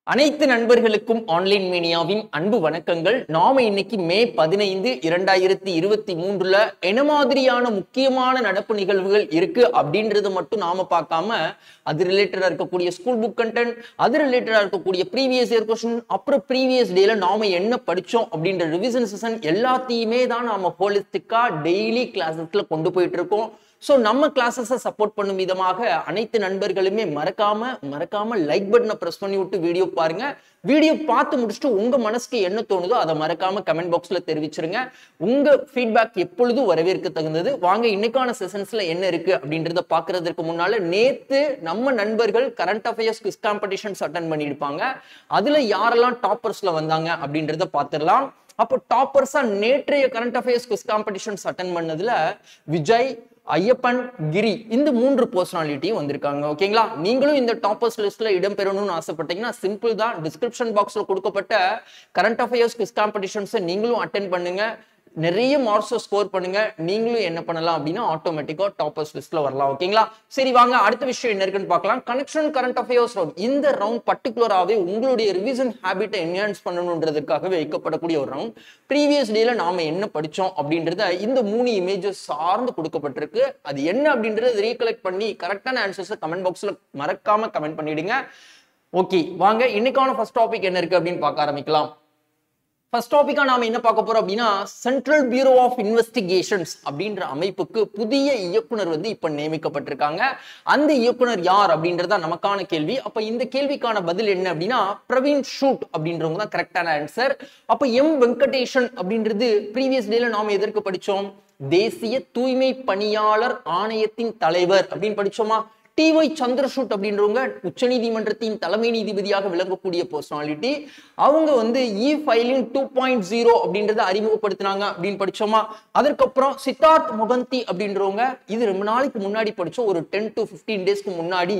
அனைத்து நண்பர்களுக்கும் ஆன்லைன் மீடியாவின் அன்பு வணக்கங்கள் நாம இன்னைக்கு மே பதினைந்து இரண்டாயிரத்தி இருபத்தி மூன்றுல என்ன மாதிரியான முக்கியமான நடப்பு நிகழ்வுகள் இருக்கு அப்படின்றத மட்டும் நாம பார்க்காம அது ரிலேட்டடா இருக்கக்கூடிய ஸ்கூல் புக் கண்டென்ட் அது ரிலேட்டடா இருக்கக்கூடிய ப்ரீவியஸ் இயர் கொஸ்டின் அப்புறம் ப்ரீவியஸ் டேல நாம என்ன படிச்சோம் அப்படின்ற ரிவிஷன் செஷன் எல்லாத்தையுமே தான் நாம ஹோலிஸ்டிக்கா டெய்லி கிளாஸஸ்ல கொண்டு போயிட்டு இருக்கோம் ஸோ நம்ம கிளாஸஸை சப்போர்ட் பண்ணும் விதமாக அனைத்து நண்பர்களுமே மறக்காம மறக்காம லைக் பட்டனை ப்ரெஸ் பண்ணி விட்டு வீடியோ பாருங்க வீடியோ பார்த்து முடிச்சுட்டு உங்க மனசுக்கு என்ன தோணுதோ அதை மறக்காம கமெண்ட் பாக்ஸ்ல தெரிவிச்சிருங்க உங்க ஃபீட்பேக் எப்பொழுதும் வரவேற்க தகுந்தது வாங்க இன்னைக்கான செஷன்ஸ்ல என்ன இருக்கு அப்படின்றத பாக்குறதுக்கு முன்னால நேத்து நம்ம நண்பர்கள் current affairs quiz competitions attend பண்ணியிருப்பாங்க அதுல யாரெல்லாம் டாப்பர்ஸ்ல வந்தாங்க அப்படின்றத பார்த்துடலாம் அப்போ டாப்பர்ஸா நேற்றைய current affairs quiz competitions attend பண்ணதுல விஜய் ஐயப்பன் கிரி இந்த மூன்று பர்சனாலிட்டியும் வந்திருக்காங்க ஓகேங்களா நீங்களும் இந்த டாப்பர்ஸ் லிஸ்ட்ல இடம் பெறணும்னு ஆசைப்பட்டீங்கன்னா சிம்பிள் தான் டிஸ்கிரிப்ஷன் பாக்ஸ்ல கொடுக்கப்பட்ட கரண்ட் அஃபேர்ஸ் குவிஸ் காம்படிஷன்ஸை நீங்களும் அட்டென்ட் பண்ணுங்க நிறைய மார்க்ஸை ஸ்கோர் பண்ணுங்க நீங்களும் என்ன பண்ணலாம் அப்படின்னா ஆட்டோமேட்டிக்கா டாப்பர்ஸ் லிஸ்ட்ல வரலாம் ஓகேங்களா சரி வாங்க அடுத்த விஷயம் என்ன இருக்குன்னு பார்க்கலாம் கனெக்ஷன் கரண்ட் அஃபேர்ஸ் ரவுண்ட் இந்த ரவுண்ட் பர்டிகுலராகவே உங்களுடைய ரிவிஷன் ஹேபிட்டை என்ஹான்ஸ் பண்ணணுன்றதுக்காக வைக்கப்படக்கூடிய ஒரு ரவுண்ட் ப்ரீவியஸ் டேல நாம என்ன படிச்சோம் அப்படின்றத இந்த மூணு இமேஜஸ் சார்ந்து கொடுக்கப்பட்டிருக்கு அது என்ன அப்படின்றத ரீகலெக்ட் பண்ணி கரெக்டான ஆன்சர்ஸை கமெண்ட் பாக்ஸ்ல மறக்காம கமெண்ட் பண்ணிடுங்க ஓகே வாங்க இன்னைக்கான ஃபர்ஸ்ட் டாபிக் என்ன இருக்கு அப்படின்னு பார்க்க ஆரம்பிக்கலாம் ஃபர்ஸ்ட் டாபிக்கா நாம என்ன பார்க்க போறோம் அப்படின்னா சென்ட்ரல் பியூரோ ஆஃப் இன்வெஸ்டிகேஷன்ஸ் அப்படின்ற அமைப்புக்கு புதிய இயக்குனர் வந்து இப்ப நியமிக்கப்பட்டிருக்காங்க அந்த இயக்குனர் யார் அப்படின்றதா நமக்கான கேள்வி அப்ப இந்த கேள்விக்கான பதில் என்ன அப்படின்னா பிரவீன் ஷூட் அப்படின்றவங்க தான் கரெக்டான ஆன்சர் அப்ப எம் வெங்கடேஷன் அப்படின்றது ப்ரீவியஸ் டேல நாம எதற்கு படிச்சோம் தேசிய தூய்மை பணியாளர் ஆணையத்தின் தலைவர் அப்படின்னு படிச்சோமா டி ஒய் சந்திரசூட் அப்படின்றவங்க உச்சநீதிமன்றத்தின் தலைமை நீதிபதியாக விளங்கக்கூடிய பர்சனாலிட்டி அவங்க வந்து e filing two point zero அப்படின்றத அறிமுகப்படுத்தினாங்க அப்படின்னு படிச்சோமா அதற்கப்புறம் சித்தார்த் மொகந்தி அப்படின்றவங்க இது ரொம்ப நாளைக்கு முன்னாடி படிச்சோம் ஒரு டென் டு ஃபிஃப்டீன் டேஸ்க்கு முன்னாடி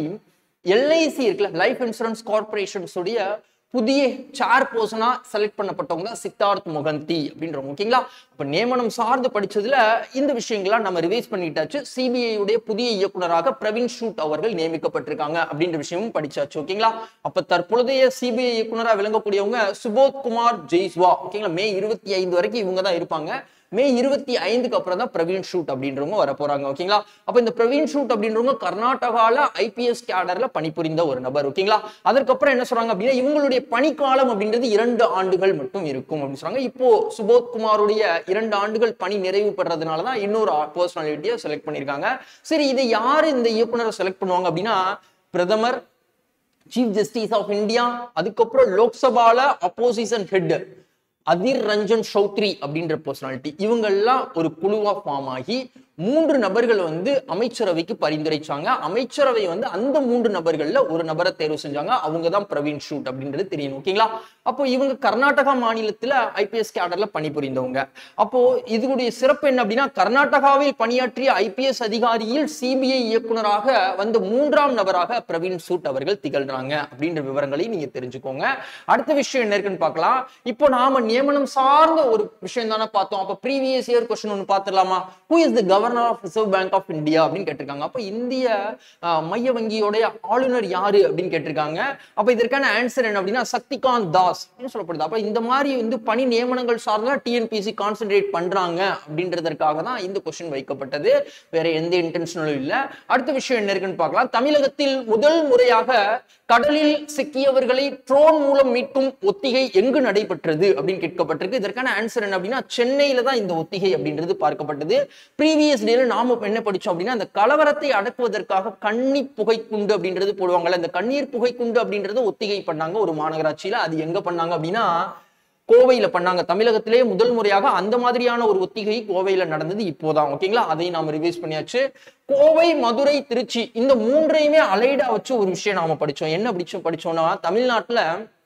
எல்ஐசி இருக்குல்ல லைஃப் இன்சூரன்ஸ் கார்பரேஷன்ஸ் உடைய புதிய சேர் பர்சனா செலக்ட் பண்ணப்பட்டவங்க தான் சித்தார்த் மொகந்தி அப்படின்றவங்க ஓகேங்களா இப்ப நியமனம் சார்ந்து படிச்சதுல இந்த விஷயங்கள்லாம் நம்ம ரிவைஸ் பண்ணிட்டாச்சு சிபிஐ உடைய புதிய இயக்குனராக பிரவீன் ஷூட் அவர்கள் நியமிக்கப்பட்டிருக்காங்க அப்படின்ற விஷயமும் படிச்சாச்சு ஓகேங்களா அப்ப தற்பொழுதைய சிபிஐ இயக்குனரா விளங்கக்கூடியவங்க சுபோத் குமார் ஜெய்ஸ்வா ஓகேங்களா மே இருபத்தி ஐந்து வரைக்கும் இவங்க தான் இருப்பாங்க மே இருபத்தி ஐந்துக்கு அப்புறம் தான் பிரவீன் ஷூட் அப்படின்றவங்க வர போறாங்க ஓகேங்களா அப்ப இந்த பிரவீன் ஷூட் அப்படின்றவங்க கர்நாடகால ஐபிஎஸ் கேடர்ல பணிபுரிந்த ஒரு நபர் ஓகேங்களா அதற்கப்புறம் என்ன சொல்றாங்க அப்படின்னா இவங்களுடைய பணிக்காலம் அப்படின்றது இரண்டு ஆண்டுகள் மட்டும் இருக்கும் அப்படின்னு சொல்றாங்க இப்போ சுபோத் குமாருடைய இரண்டு ஆண்டுகள் பணி நிறைவு பெறதுனால தான் இன்னொரு பர்சனாலிட்டியை செலக்ட் பண்ணியிருக்காங்க சரி இதை யாரு இந்த இயக்குனரை செலக்ட் பண்ணுவாங்க அப்படின்னா பிரதமர் சீஃப் ஜஸ்டிஸ் ஆஃப் இந்தியா அதுக்கப்புறம் லோக்சபால அப்போசிஷன் ஹெட் அதிர் ரஞ்சன் சௌத்ரி அப்படின்ற பர்சனாலிட்டி இவங்கெல்லாம் ஒரு குழுவா ஃபார்ம் ஆகி மூன்று நபர்கள் வந்து அமைச்சரவைக்கு பரிந்துரைச்சாங்க அமைச்சரவை வந்து அந்த மூன்று நபர்கள்ல ஒரு நபரை தேர்வு செஞ்சாங்க அவங்க தான் பிரவீன் ஷூட் அப்படின்றது தெரியும் ஓகேங்களா அப்போ இவங்க கர்நாடகா மாநிலத்துல ஐபிஎஸ் கேடர்ல பணிபுரிந்தவங்க அப்போ இதுடைய சிறப்பு என்ன அப்படின்னா கர்நாடகாவில் பணியாற்றிய ஐபிஎஸ் அதிகாரியில் சிபிஐ இயக்குனராக வந்த மூன்றாம் நபராக பிரவீன் சூட் அவர்கள் திகழ்றாங்க அப்படின்ற விவரங்களை நீங்க தெரிஞ்சுக்கோங்க அடுத்த விஷயம் என்ன இருக்குன்னு பார்க்கலாம் இப்போ நாம நியமனம் சார்ந்த ஒரு விஷயம் தானே பார்த்தோம் அப்ப ப்ரீவியஸ் இயர் கொஸ்டின் ஒன்று பார்த்துடலாமா who is the governor of reserve bank of India அப்படின்னு கேட்டிருக்காங்க அப்ப இந்திய அஹ், மைய வங்கியோடைய ஆளுநர் யாரு அப்படின்னு கேட்டிருக்காங்க அப்ப இதற்கான ஆன்சர் என்ன அப்படின்னா சக்திகாந்த் தாஸ் அப்படின்னு சொல்லப்படுது அப்ப இந்த மாதிரி வந்து பணி நியமனங்கள் சார்ந்த டிஎன்பிசி கான்சென்ட்ரேட் பண்றாங்க அப்படின்றதற்காக தான் இந்த கொஸ்டின் வைக்கப்பட்டது வேற எந்த இன்டென்ஷனலும் இல்ல அடுத்த விஷயம் என்ன இருக்குன்னு பார்க்கலாம் தமிழகத்தில் முதல் முறையாக கடலில் சிக்கியவர்களை ட்ரோன் மூலம் மீட்கும் ஒத்திகை எங்கு நடைபெற்றது அப்படின்னு கேட்கப்பட்டிருக்கு இதற்கான ஆன்சர் என்ன அப்படின்னா சென்னையில தான் இந்த ஒத்திகை அப்படின்றது பார்க்கப்பட்டது ப்ரீவியஸ் டேல நாம என்ன படிச்சோம் அப்படின்னா அந்த கலவரத்தை அடக்குவதற்காக கன்னி புகைக்குண்டு அப்படின்றது போடுவாங்கல்ல இந்த கண்ணீர் புகைக்குண்டு அப்படின்றது ஒத்திகை பண்ணாங்க ஒரு மாநகராட்சியில அது எங்க பண்ணாங்க அப்படின்னா கோவையில பண்ணாங்க தமிழகத்திலே முதல் முறையாக அந்த மாதிரியான ஒரு ஒத்திகை கோவையில நடந்தது இப்போதான் ஓகேங்களா அதை நாம ரிவைஸ் பண்ணியாச்சு கோவை மதுரை திருச்சி இந்த மூன்றையுமே அலைடா வச்சு ஒரு விஷயம் நாம படிச்சோம் என்ன படிச்சோம் படிச்சோம்னா தமிழ்நாட்டுல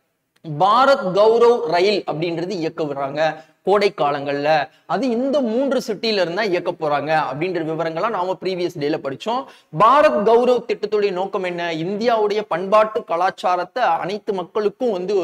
பாரத் கௌரவ் ரயில் அப்படின்றது இயக்க விடுறாங்க கோடை காலங்கள்ல அது இந்த மூன்று சிட்டில இருந்தா இயக்க போறாங்க அப்படின்ற விவரங்கள்லாம் நாம ப்ரீவியஸ் டேல படிச்சோம் பாரத் கௌரவ் திட்டத்துடைய நோக்கம் என்ன இந்தியாவுடைய பண்பாட்டு கலாச்சாரத்தை அனைத்து மக்களுக்கும் வந்து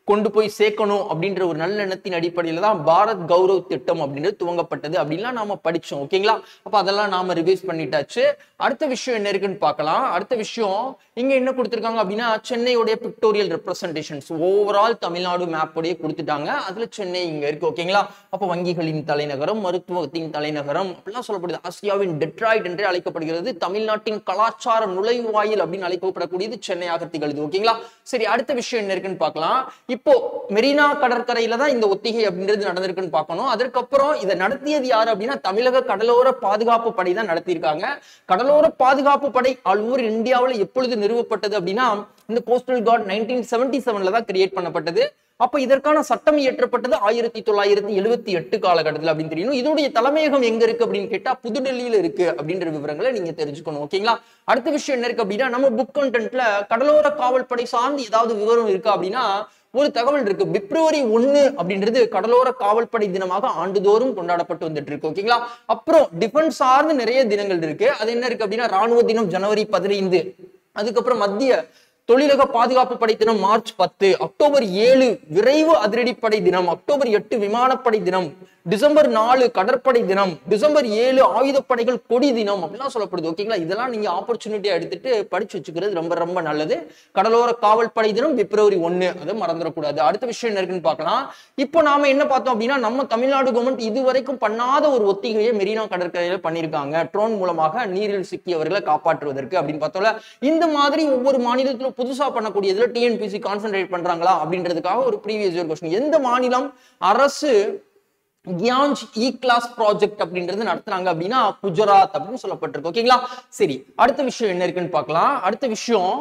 கொண்டு போய் சேர்க்கணும் அப்படின்ற ஒரு நல்லெண்ணத்தின் அடிப்படையில தான் பாரத் கௌரவ் திட்டம் அப்படின்றது துவங்கப்பட்டது அப்படின்லாம் நாம படிச்சோம் ஓகேங்களா அப்ப அதெல்லாம் நாம ரிவைஸ் பண்ணிட்டாச்சு அடுத்த விஷயம் என்ன இருக்குன்னு பார்க்கலாம் அடுத்த விஷயம் இங்க என்ன கொடுத்திருக்காங்க அப்படின்னா சென்னையுடைய pictorial representations overall Tamil Nadu map உடைய கொடுத்துட்டாங்க அதுல சென்னை இங்க இருக்கு ஓகேங்களா அப்ப வங்கிகளின் தலைநகரம் மருத்துவத்தின் தலைநகரம் அப்படிலாம் சொல்லப்படுது ஆசியாவின் டெட்ராய்ட் என்றே அழைக்கப்படுகிறது தமிழ்நாட்டின் கலாச்சார நுழைவாயில் அப்படின்னு அழைக்கப்படக்கூடியது சென்னையாக திகழுது ஓகேங்களா சரி அடுத்த விஷயம் என்ன இருக்குன்னு பார்க்கலாம் இப்போ மெரினா கடற்கரையில தான் இந்த ஒத்திகை அப்படின்றது நடந்திருக்குன்னு பார்க்கணும் அதற்கப்புறம் இதை நடத்தியது யாரு அப்படின்னா தமிழக கடலோர பாதுகாப்பு படை தான் நடத்தியிருக்காங்க கடலோர பாதுகாப்பு படை ஆல் ஓவர் இந்தியாவில் எப்பொழுது நிறுவப்பட்டது அப்படின்னா இந்த கோஸ்டல் கார்டு நைன்டீன் செவன்டி செவன்ல தான் கிரியேட் பண்ணப்பட்டது அப்ப இதற்கான சட்டம் இயற்றப்பட்டது ஆயிரத்தி தொள்ளாயிரத்தி எழுபத்தி எட்டு காலகட்டத்தில் அப்படின்னு தெரியணும் இதோடைய தலைமையகம் எங்க இருக்கு அப்படின்னு கேட்டா புதுடெல்லியில இருக்கு அப்படின்ற விவரங்களை நீங்க தெரிஞ்சுக்கணும் ஓகேங்களா அடுத்த விஷயம் என்ன இருக்கு அப்படின்னா நம்ம புக் கண்டென்ட்ல கடலோர காவல்படை சார்ந்து ஏதாவது விவரம் இருக்கா அப்படின்னா ஒரு தகவல் இருக்கு பிப்ரவரி ஒன்னு அப்படின்றது கடலோர காவல்படை தினமாக ஆண்டுதோறும் கொண்டாடப்பட்டு வந்துட்டு இருக்கு ஓகேங்களா அப்புறம் டிஃபென்ஸ் சார்ந்து நிறைய தினங்கள் இருக்கு அது என்ன இருக்கு அப்படின்னா ராணுவ தினம் ஜனவரி பதினைந்து அதுக்கப்புறம் மத்திய தொழிலக பாதுகாப்பு படை தினம் மார்ச் பத்து அக்டோபர் ஏழு விரைவு அதிரடிப்படை தினம் அக்டோபர் எட்டு விமானப்படை தினம் டிசம்பர் நாலு கடற்படை தினம் டிசம்பர் ஏழு ஆயுதப்படைகள் கொடி தினம் அப்படிலாம் சொல்லப்படுது ஓகேங்களா இதெல்லாம் நீங்க ஆப்பர்ச்சுனிட்டியா எடுத்துட்டு படிச்சு வச்சுக்கிறது ரொம்ப ரொம்ப நல்லது கடலோர காவல்படை தினம் பிப்ரவரி ஒன்னு அதை மறந்துடக்கூடாது அடுத்த விஷயம் என்ன இருக்குன்னு பார்க்கலாம் இப்போ நாம என்ன பார்த்தோம் அப்படின்னா நம்ம தமிழ்நாடு கவர்மெண்ட் இதுவரைக்கும் பண்ணாத ஒரு ஒத்திகையை மெரினா கடற்கரையில பண்ணியிருக்காங்க ட்ரோன் மூலமாக நீரில் சிக்கியவர்களை காப்பாற்றுவதற்கு அப்படின்னு பார்த்தோம்ல இந்த மாதிரி ஒவ்வொரு மாநிலத்திலும் புதுசா பண்ணக்கூடியதுல டிஎன்பிசி கான்சென்ட்ரேட் பண்றாங்களா அப்படின்றதுக்காக ஒரு ப்ரீவியஸ் இயர் கொஸ்டின் எந்த மாநிலம் அரசு கியான்ஜ் இ கிளாஸ் ப்ராஜெக்ட் அப்படின்றது நடத்துறாங்க அப்படின்னா குஜராத் அப்படின்னு சொல்லப்பட்டிருக்கு ஓகேங்களா சரி அடுத்த விஷயம் என்ன இருக்குன்னு பார்க்கலாம் அடுத்த விஷயம்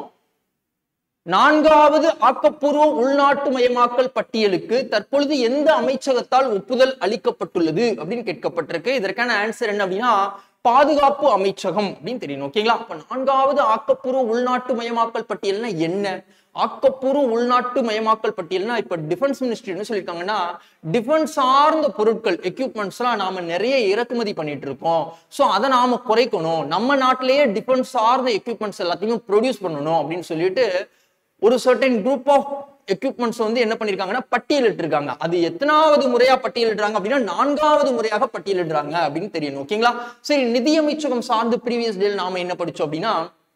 நான்காவது ஆக்கப்பூர்வ உள்நாட்டு மயமாக்கல் பட்டியலுக்கு தற்பொழுது எந்த அமைச்சகத்தால் ஒப்புதல் அளிக்கப்பட்டுள்ளது அப்படின்னு கேட்கப்பட்டிருக்கு இதற்கான ஆன்சர் என்ன அப்படின்னா பாதுகாப்பு அமைச்சகம் அப்படின்னு தெரியணும் ஓகேங்களா அப்ப நான்காவது ஆக்கப்பூர்வ உள்நாட்டு மயமாக்கல் பட்டியல்னா என்ன ஆக்கப்பூர்வ உள்நாட்டு மயமாக்கல் பட்டியல்னா இப்ப டிஃபென்ஸ் மினிஸ்ட்ரி என்ன சொல்லியிருக்காங்கன்னா டிஃபென்ஸ் சார்ந்த பொருட்கள் எக்யூப்மெண்ட்ஸ் எல்லாம் நாம நிறைய இறக்குமதி பண்ணிட்டு இருக்கோம் சோ அதை நாம குறைக்கணும் நம்ம நாட்டிலேயே டிஃபென்ஸ் சார்ந்த எக்யூப்மெண்ட்ஸ் எல்லாத்தையும் ப்ரொடியூஸ் பண்ணணும் அப்படின்னு சொல்லிட்டு ஒரு சர்டன் குரூப் ஆஃப் எக்யூப்மெண்ட்ஸ் வந்து என்ன பண்ணிருக்காங்கன்னா பட்டியலிட்டிருக்காங்க அது எத்தனாவது முறையா பட்டியலிடுறாங்க அப்படின்னா நான்காவது முறையாக பட்டியலிடுறாங்க அப்படின்னு தெரியணும் ஓகேங்களா சரி நிதியமைச்சகம் சார்ந்து ப்ரீவியஸ் டேல நாம என்ன படிச்சோம் அப்படின்னா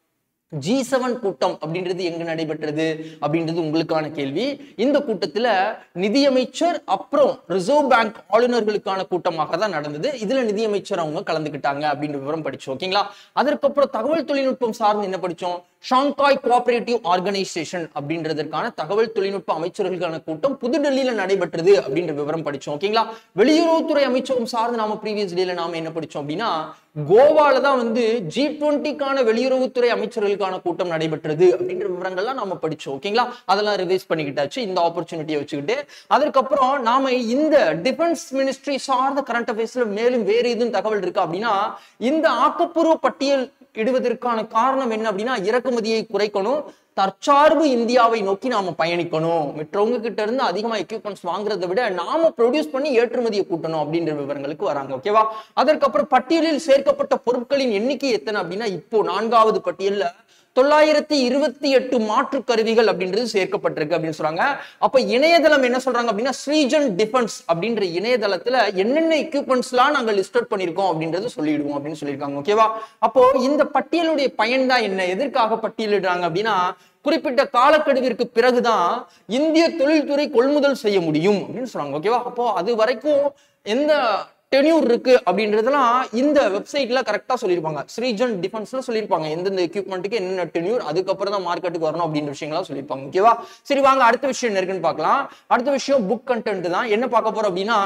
ஜி செவன் கூட்டம் அப்படின்றது எங்க நடைபெற்றது அப்படின்றது உங்களுக்கான கேள்வி இந்த கூட்டத்துல நிதியமைச்சர் அப்புறம் ரிசர்வ் பேங்க் ஆளுநர்களுக்கான கூட்டமாக தான் நடந்தது இதுல நிதியமைச்சர் அவங்க கலந்துக்கிட்டாங்க அப்படின்ற விவரம் படிச்சோம் ஓகேங்களா அதற்கப்புறம் தகவல் தொழில்நுட்பம் சார்ந்து என்ன படிச்சோம் ஷாங்காய் கோஆபரேட்டிவ் ஆர்கனைசேஷன் அப்படின்றதற்கான தகவல் தொழில்நுட்ப அமைச்சர்களுக்கான கூட்டம் புதுடெல்லியில நடைபெற்றது அப்படின்ற விவரம் படிச்சோம் ஓகேங்களா வெளியுறவுத்துறை அமைச்சகம் சார்ந்து நாம ப்ரீவியஸ் டேல நாம என்ன படிச்சோம் அப்படின்னா கோவால தான் வந்து ஜி டுவெண்ட்டிக்கான வெளியுறவுத்துறை அமைச்சர்களுக்கான கூட்டம் நடைபெற்றது அப்படின்ற விவரங்கள்லாம் நாம படிச்சோம் ஓகேங்களா அதெல்லாம் ரிவைஸ் பண்ணிக்கிட்டாச்சு இந்த ஆப்பர்ச்சுனிட்டியை வச்சுக்கிட்டு அதற்கப்புறம் நாம இந்த டிஃபென்ஸ் மினிஸ்ட்ரி சார்ந்த கரண்ட் அஃபேர்ஸ்ல மேலும் வேறு எதுவும் தகவல் இருக்கு அப்படின்னா இந்த ஆக்கப்பூர்வ பட்டியல் இடுவதற்கான காரணம் என்ன அப்படின்னா இறக்குமதியை குறைக்கணும் தற்சார்பு இந்தியாவை நோக்கி நாம பயணிக்கணும் மற்றவங்க கிட்ட இருந்து அதிகமா எக்யூப்மெண்ட்ஸ் வாங்குறதை விட நாம ப்ரொடியூஸ் பண்ணி ஏற்றுமதியை கூட்டணும் அப்படின்ற விவரங்களுக்கு வராங்க ஓகேவா அதற்கப்புறம் பட்டியலில் சேர்க்கப்பட்ட பொருட்களின் எண்ணிக்கை எத்தனை அப்படின்னா இப்போ நான்காவது பட்டியல்ல தொள்ளாயிரத்தி இருபத்தி எட்டு மாற்று கருவிகள் அப்படின்றது சேர்க்கப்பட்டிருக்கு அப்படின்னு சொல்றாங்க அப்ப இணையதளம் என்ன சொல்றாங்க அப்படின்னா ஸ்ரீஜன் டிஃபென்ஸ் அப்படின்ற இணையதளத்துல என்னென்ன எக்யூப்மெண்ட்ஸ்லாம் நாங்க லிஸ்ட் அவுட் பண்ணிருக்கோம் அப்படின்றது சொல்லிடுவோம் அப்படின்னு சொல்லியிருக்காங்க ஓகேவா அப்போ இந்த பட்டியலுடைய பயன் தான் என்ன எதற்காக பட்டியலிடுறாங்க அப்படின்னா குறிப்பிட்ட காலக்கெடுவிற்கு பிறகுதான் இந்திய தொழில்துறை கொள்முதல் செய்ய முடியும் அப்படின்னு சொல்றாங்க ஓகேவா அப்போ அது வரைக்கும் எந்த டென்யூர் இருக்கு அப்படின்றதெல்லாம் இந்த வெப்சைட்ல கரெக்டா சொல்லியிருப்பாங்க ஸ்ரீஜன் டிஃபென்ஸ்ல சொல்லியிருப்பாங்க எந்தெந்த எக்யூப்மெண்ட்டுக்கு என்னென்ன டென்யூர் அதுக்கப்புறம் தான் மார்க்கெட்டுக்கு வரணும் அப்படின்ற விஷயங்கள்லாம் சொல்லியிருப்பாங்க ஓகேவா சரி வாங்க அடுத்த விஷயம் என்ன இருக்குன்னு பார்க்கலாம் அடுத்த விஷயம் புக் கண்டென்ட் தான் என்ன பார்க்க போறோம் அப்படின்னா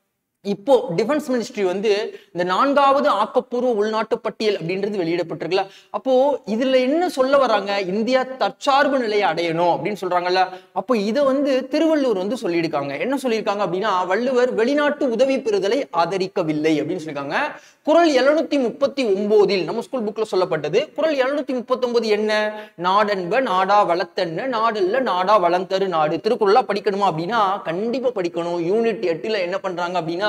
இப்போ டிஃபென்ஸ் மினிஸ்ட்ரி வந்து இந்த நான்காவது ஆக்கப்பூர்வ உள்நாட்டு பட்டியல் அப்படின்றது வெளியிடப்பட்டிருக்குல்ல அப்போ இதுல என்ன சொல்ல வராங்க இந்தியா தற்சார்பு நிலையை அடையணும் அப்படின்னு சொல்றாங்கல்ல அப்போ இதை வந்து திருவள்ளுவர் வந்து சொல்லியிருக்காங்க என்ன சொல்லியிருக்காங்க அப்படின்னா வள்ளுவர் வெளிநாட்டு உதவி பெறுதலை ஆதரிக்கவில்லை அப்படின்னு சொல்லியிருக்காங்க குரல் எழுநூத்தி முப்பத்தி ஒன்பதில் நம்ம ஸ்கூல் புக்ல சொல்லப்பட்டது குரல் எழுநூத்தி முப்பத்தி ஒன்பது என்ன நாடன்ப நாடா வளத்தன்ன நாடல்ல நாடா வளந்தரு நாடு திருக்குறளா படிக்கணுமா அப்படின்னா கண்டிப்பா படிக்கணும் யூனிட் எட்டுல என்ன பண்றாங்க அப்படின்னா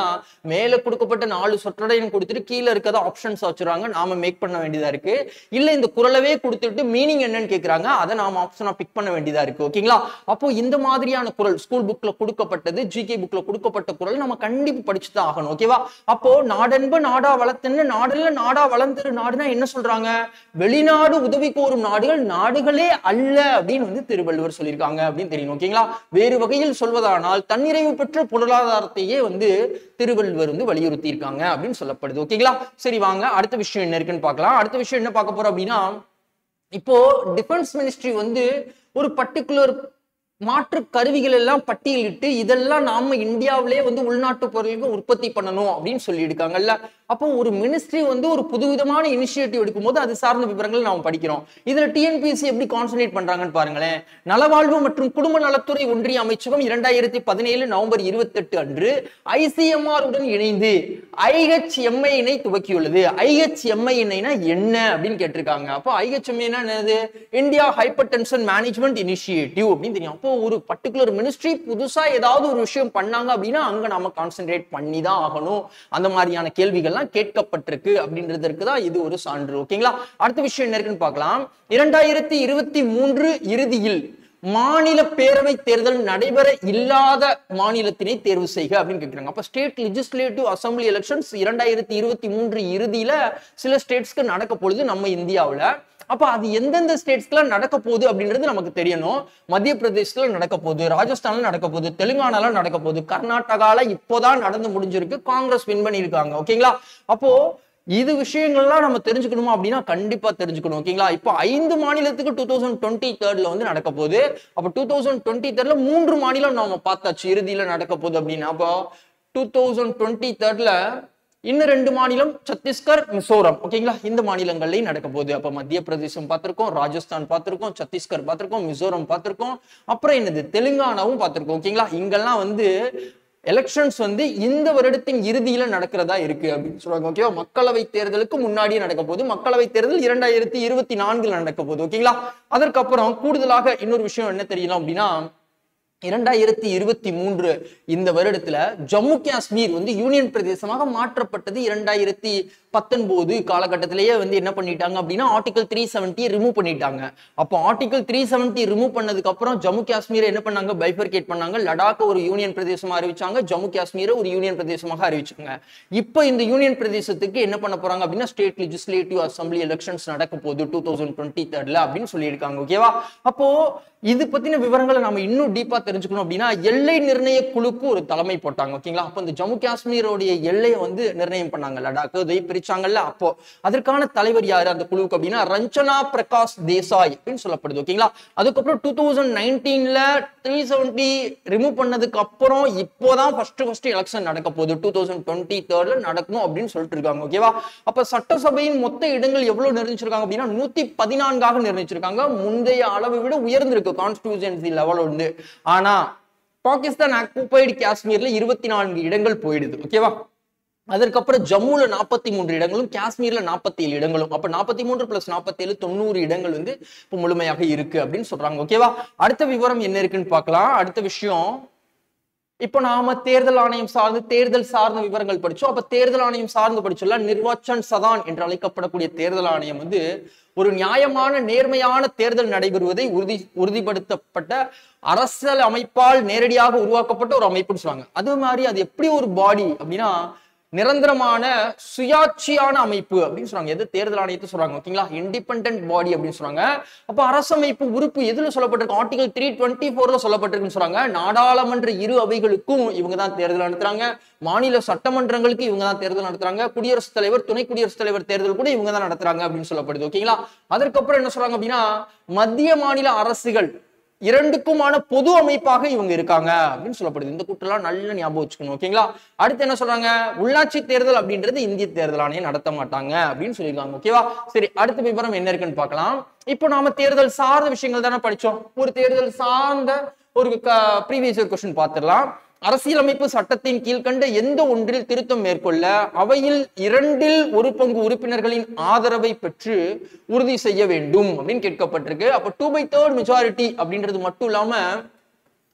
அப்படின்னா மேல கொடுக்கப்பட்ட நாலு சொற்றொடையும் கொடுத்துட்டு கீழே இருக்கிறத ஆப்ஷன்ஸ் வச்சுருவாங்க நாம மேக் பண்ண வேண்டியதா இருக்கு இல்ல இந்த குரலவே கொடுத்துட்டு மீனிங் என்னன்னு கேக்குறாங்க அதை நாம ஆப்ஷனா பிக் பண்ண வேண்டியதா இருக்கு ஓகேங்களா அப்போ இந்த மாதிரியான குரல் ஸ்கூல் புக்ல கொடுக்கப்பட்டது ஜிகே புக்ல கொடுக்கப்பட்ட குரல் நம்ம கண்டிப்பா படிச்சு தான் ஆகணும் ஓகேவா அப்போ நாடன்ப நாடா வளர்த்தன்னு நாடல்ல நாடா வளர்ந்துரு நாடுனா என்ன சொல்றாங்க வெளிநாடு உதவி கோரும் நாடுகள் நாடுகளே அல்ல அப்படின்னு வந்து திருவள்ளுவர் சொல்லியிருக்காங்க அப்படின்னு தெரியும் ஓகேங்களா வேறு வகையில் சொல்வதானால் தன்னிறைவு பெற்ற பொருளாதாரத்தையே வந்து திருவள்ளுவர் வந்து வலியுறுத்தி இருக்காங்க அப்படின்னு சொல்லப்படுது ஓகேங்களா சரி வாங்க அடுத்த விஷயம் என்ன இருக்குன்னு பார்க்கலாம் அடுத்த விஷயம் என்ன பார்க்க போறோம் அப்படின்னா இப்போ டிஃபென்ஸ் மினிஸ்ட்ரி வந்து ஒரு பர்டிகுலர் மாற்று கருவிகள் எல்லாம் பட்டியலிட்டு இதெல்லாம் நாம இந்தியாவிலே வந்து உள்நாட்டு பொருளுக்கு உற்பத்தி பண்ணணும் அப்படின்னு சொல்லியிருக்காங்கல்ல அப்போ ஒரு மினிஸ்ட்ரி வந்து ஒரு புதுவிதமான இனிஷியேட்டிவ் எடுக்கும்போது அது சார்ந்த விவரங்கள் நாம படிக்கிறோம் இதுல டிஎன்பிஎஸ்சி எப்படி கான்சன்ட்ரேட் பண்றாங்கன்னு பாருங்களேன் நலவாழ்வு மற்றும் குடும்ப நலத்துறை ஒன்றிய அமைச்சகம் இரண்டாயிரத்தி பதினேழு நவம்பர் இருபத்தி எட்டு அன்று ஐசிஎம்ஆர் உடன் இணைந்து ஐஹெச்எம்ஐ இணை துவக்கியுள்ளது ஐஹெச்எம்ஐ இணைனா என்ன அப்படின்னு கேட்டிருக்காங்க அப்போ ஐஹெச்எம்ஐ என்னது India hypertension management initiative அப்படின்னு தெரியும் அப்போ ஒரு பர்டிகுலர் மினிஸ்ட்ரி புதுசா ஏதாவது ஒரு விஷயம் பண்ணாங்க அப்படின்னா அங்க நாம கான்சென்ட்ரேட் பண்ணி தான் ஆகணும் அந்த மாதிரியான கேள்விகள்லாம் கேட்கப்பட்டிருக்கு அப்படின்றதற்கு தான் இது ஒரு சான்று ஓகேங்களா அடுத்த விஷயம் என்ன இருக்குன்னு பார்க்கலாம் இரண்டாயிரத்தி இருபத்தி மூன்று இறுதியில் மாநில பேரவை தேர்தல் நடைபெற இல்லாத மாநிலத்தினை தேர்வு செய்க அப்படின்னு கேட்கிறாங்க அப்ப ஸ்டேட் லெஜிஸ்லேட்டிவ் அசம்பிளி எலெக்ஷன்ஸ் இரண்டாயிரத்தி இருபத்தி மூன்று இறுதியில சில ஸ்டேட்ஸ்க்கு நடக்க பொழுது நம்ம இந்தியாவுல அப்ப அது எந்தெந்த ஸ்டேட்ஸ்க்குலாம் நடக்க போகுது அப்படின்றது நமக்கு தெரியணும் மத்திய பிரதேசத்துல நடக்க போகுது ராஜஸ்தான்ல நடக்க போகுது தெலுங்கானால நடக்க போகுது கர்நாடகால இப்போதான் நடந்து முடிஞ்சிருக்கு காங்கிரஸ் வின் பண்ணியிருக்காங்க ஓகேங்களா அப்போ இது விஷயங்கள்லாம் நம்ம தெரிஞ்சுக்கணுமா அப்படின்னா கண்டிப்பா தெரிஞ்சுக்கணும் ஓகேங்களா இப்போ ஐந்து மாநிலத்துக்கு டூ தௌசண்ட் டுவெண்ட்டி தேர்ட்ல வந்து நடக்க போகுது அப்போ டூ தௌசண்ட் டுவெண்ட்டி தேர்ட்ல மூன்று மாநிலம் நாம பார்த்தாச்சு இறுதியில நடக்க போகுது அப்படின்னா அப்போ டூ தௌசண்ட் டுவெண்ட்டி தேர்ட்ல இன்னும் ரெண்டு மாநிலம் சத்தீஸ்கர் மிசோரம் ஓகேங்களா இந்த மாநிலங்கள்லயும் நடக்க போகுது அப்ப மத்திய பிரதேசம் பார்த்திருக்கோம் ராஜஸ்தான் பார்த்திருக்கோம் சத்தீஸ்கர் பார்த்திருக்கோம் மிசோரம் பார்த்திருக்கோம் அப்புறம் என்னது தெலுங்கானாவும் பார்த்திருக்கோம் ஓகேங்களா இங்கெல்லாம் வந்து எலெக்ஷன்ஸ் வந்து இந்த வருடத்தின் இறுதியில நடக்கிறதா இருக்கு அப்படின்னு சொல்றாங்க ஓகேவா மக்களவை தேர்தலுக்கு முன்னாடியே நடக்க போகுது மக்களவை தேர்தல் இரண்டாயிரத்தி இருபத்தி நான்குல நடக்க போகுது ஓகேங்களா அதற்கப்புறம் கூடுதலாக இன்னொரு விஷயம் என்ன தெரியலாம் அப்படின்னா இரண்டாயிரத்தி இருபத்தி மூன்று இந்த வருடத்துல ஜம்மு காஷ்மீர் வந்து யூனியன் பிரதேசமாக மாற்றப்பட்டது இரண்டாயிரத்தி பத்தொன்பது காலகட்டத்திலேயே வந்து என்ன பண்ணிட்டாங்க அப்படின்னா ஆர்டிகல் த்ரீ செவன்ட்டி ரிமூவ் பண்ணிட்டாங்க அப்போ ஆர்டிகல் த்ரீ செவன்ட்டி ரிமூவ் பண்ணதுக்கு அப்புறம் ஜம்மு காஷ்மீரை என்ன பண்ணாங்க பைஃபர்கேட் பண்ணாங்க லடாக் ஒரு யூனியன் பிரதேசமா அறிவிச்சாங்க ஜம்மு காஷ்மீரை ஒரு யூனியன் பிரதேசமாக அறிவிச்சாங்க இப்போ இந்த யூனியன் பிரதேசத்துக்கு என்ன பண்ண போறாங்க அப்படின்னா ஸ்டேட் லெஜிஸ்லேட்டிவ் அசம்பிளி எலெக்ஷன்ஸ் நடக்க போகுது டூ தௌசண்ட் டுவெண்ட்டி தேர்ட்ல அப்படின்னு சொல்லியிருக்காங்க ஓகேவா அப்போ இது பத்தின விவரங்களை நம்ம இன்னும் டீப்பா தெரிஞ்சுக்கணும் அப்படின்னா எல்லை நிர்ணய குழுக்கு ஒரு தலைமை போட்டாங்க ஓகேங்களா அப்போ இந்த ஜம்மு காஷ்மீரோடைய எல்லையை வந்து நிர்ணயம் பண்ணாங்க லடாக் இதை பிரிச்சாங்கல்ல அப்போ அதற்கான தலைவர் யாரு அந்த குழுவுக்கு அப்படின்னா ரஞ்சனா பிரகாஷ் தேசாய் அப்படின்னு சொல்லப்படுது ஓகேங்களா அதுக்கப்புறம் டூ தௌசண்ட் நைன்டீன்ல த்ரீ செவன்டி ரிமூவ் பண்ணதுக்கு அப்புறம் இப்போதான் ஃபர்ஸ்ட் ஃபர்ஸ்ட் எலெக்ஷன் நடக்க போகுது டூ தௌசண்ட் டுவெண்ட்டி தேர்ட்ல நடக்கணும் அப்படின்னு சொல்லிட்டு இருக்காங்க ஓகேவா அப்ப சட்டசபையின் மொத்த இடங்கள் எவ்வளவு நிர்ணயிச்சிருக்காங்க அப்படின்னா நூத்தி பதினான்காக நிர்ணயிச்சிருக்காங்க முந்தைய அளவை விட உயர்ந்திருக்கு கான்ஸ்டிடியூஷன்சி லெவல் வந்து ஆனா பாகிஸ்தான் ஆக்குபைடு காஷ்மீர்ல இருபத்தி நான்கு இடங்கள் போயிடுது ஓகேவா அதற்கப்புறம் ஜம்முல நாற்பத்தி மூன்று இடங்களும் காஷ்மீர்ல நாற்பத்தி ஏழு இடங்களும் அப்ப நாற்பத்தி மூன்று பிளஸ் நாற்பத்தி ஏழு தொண்ணூறு இடங்கள் வந்து இப்போ முழுமையாக இருக்கு அப்படின்னு சொல்றாங்க ஓகேவா அடுத்த விவரம் என்ன இருக்குன்னு பார்க்கலாம் அடுத்த விஷயம் இப்போ நாம தேர்தல் ஆணையம் சார்ந்து தேர்தல் சார்ந்த விவரங்கள் படிச்சோம் அப்ப தேர்தல் ஆணையம் சார்ந்து படிச்சோம்ல நிர்வாச்சன் சதான் என்று அழைக்கப்படக்கூடிய தேர்தல் ஆணையம் வந்து ஒரு நியாயமான நேர்மையான தேர்தல் நடைபெறுவதை உறுதி உறுதிப்படுத்தப்பட்ட அரசியல் அமைப்பால் நேரடியாக உருவாக்கப்பட்ட ஒரு அமைப்புன்னு சொல்லுவாங்க அது மாதிரி அது எப்படி ஒரு பாடி அப்படின்னா நிரந்தரமான சுயாட்சியான அமைப்பு அப்படின்னு சொல்றாங்க எது தேர்தல் ஆணையத்தை சொல்றாங்க ஓகேங்களா இண்டிபெண்டன்ட் பாடி அப்படின்னு சொல்றாங்க அப்ப அரசமைப்பு உறுப்பு எதுல சொல்லப்பட்டிருக்கு ஆர்டிகல் த்ரீ டுவெண்ட்டி ஃபோர்ல சொல்லப்பட்டிருக்குன்னு சொல்றாங்க நாடாளுமன்ற இரு அவைகளுக்கும் இவங்க தான் தேர்தல் நடத்துறாங்க மாநில சட்டமன்றங்களுக்கு இவங்க தான் தேர்தல் நடத்துறாங்க குடியரசுத் தலைவர் துணை குடியரசுத் தலைவர் தேர்தல் கூட இவங்க தான் நடத்துறாங்க அப்படின்னு சொல்லப்படுது ஓகேங்களா அதற்கப்புறம் என்ன சொல்றாங்க அப்படின்னா மத்திய மாநில அரசுகள் இரண்டுக்குமான பொது அமைப்பாக இவங்க இருக்காங்க அப்படின்னு சொல்லப்படுது இந்த கூட்டெல்லாம் நல்ல ஞாபகம் வச்சுக்கணும் ஓகேங்களா அடுத்து என்ன சொல்றாங்க உள்ளாட்சி தேர்தல் அப்படின்றது இந்திய தேர்தல் ஆணையம் நடத்த மாட்டாங்க அப்படின்னு சொல்லியிருக்காங்க ஓகேவா சரி அடுத்த விவரம் என்ன இருக்குன்னு பார்க்கலாம் இப்போ நாம தேர்தல் சார்ந்த விஷயங்கள் தானே படிச்சோம் ஒரு தேர்தல் சார்ந்த ஒரு ப்ரீவியஸ் கொஸ்டின் பார்த்துடலாம் அரசியலமைப்பு சட்டத்தின் கீழ்கண்ட எந்த ஒன்றில் திருத்தம் மேற்கொள்ள அவையில் இரண்டில் ஒரு பங்கு உறுப்பினர்களின் ஆதரவை பெற்று உறுதி செய்ய வேண்டும் அப்படின்னு கேட்கப்பட்டிருக்கு அப்ப டூ பை தேர்ட் மெஜாரிட்டி அப்படின்றது மட்டும் இல்லாம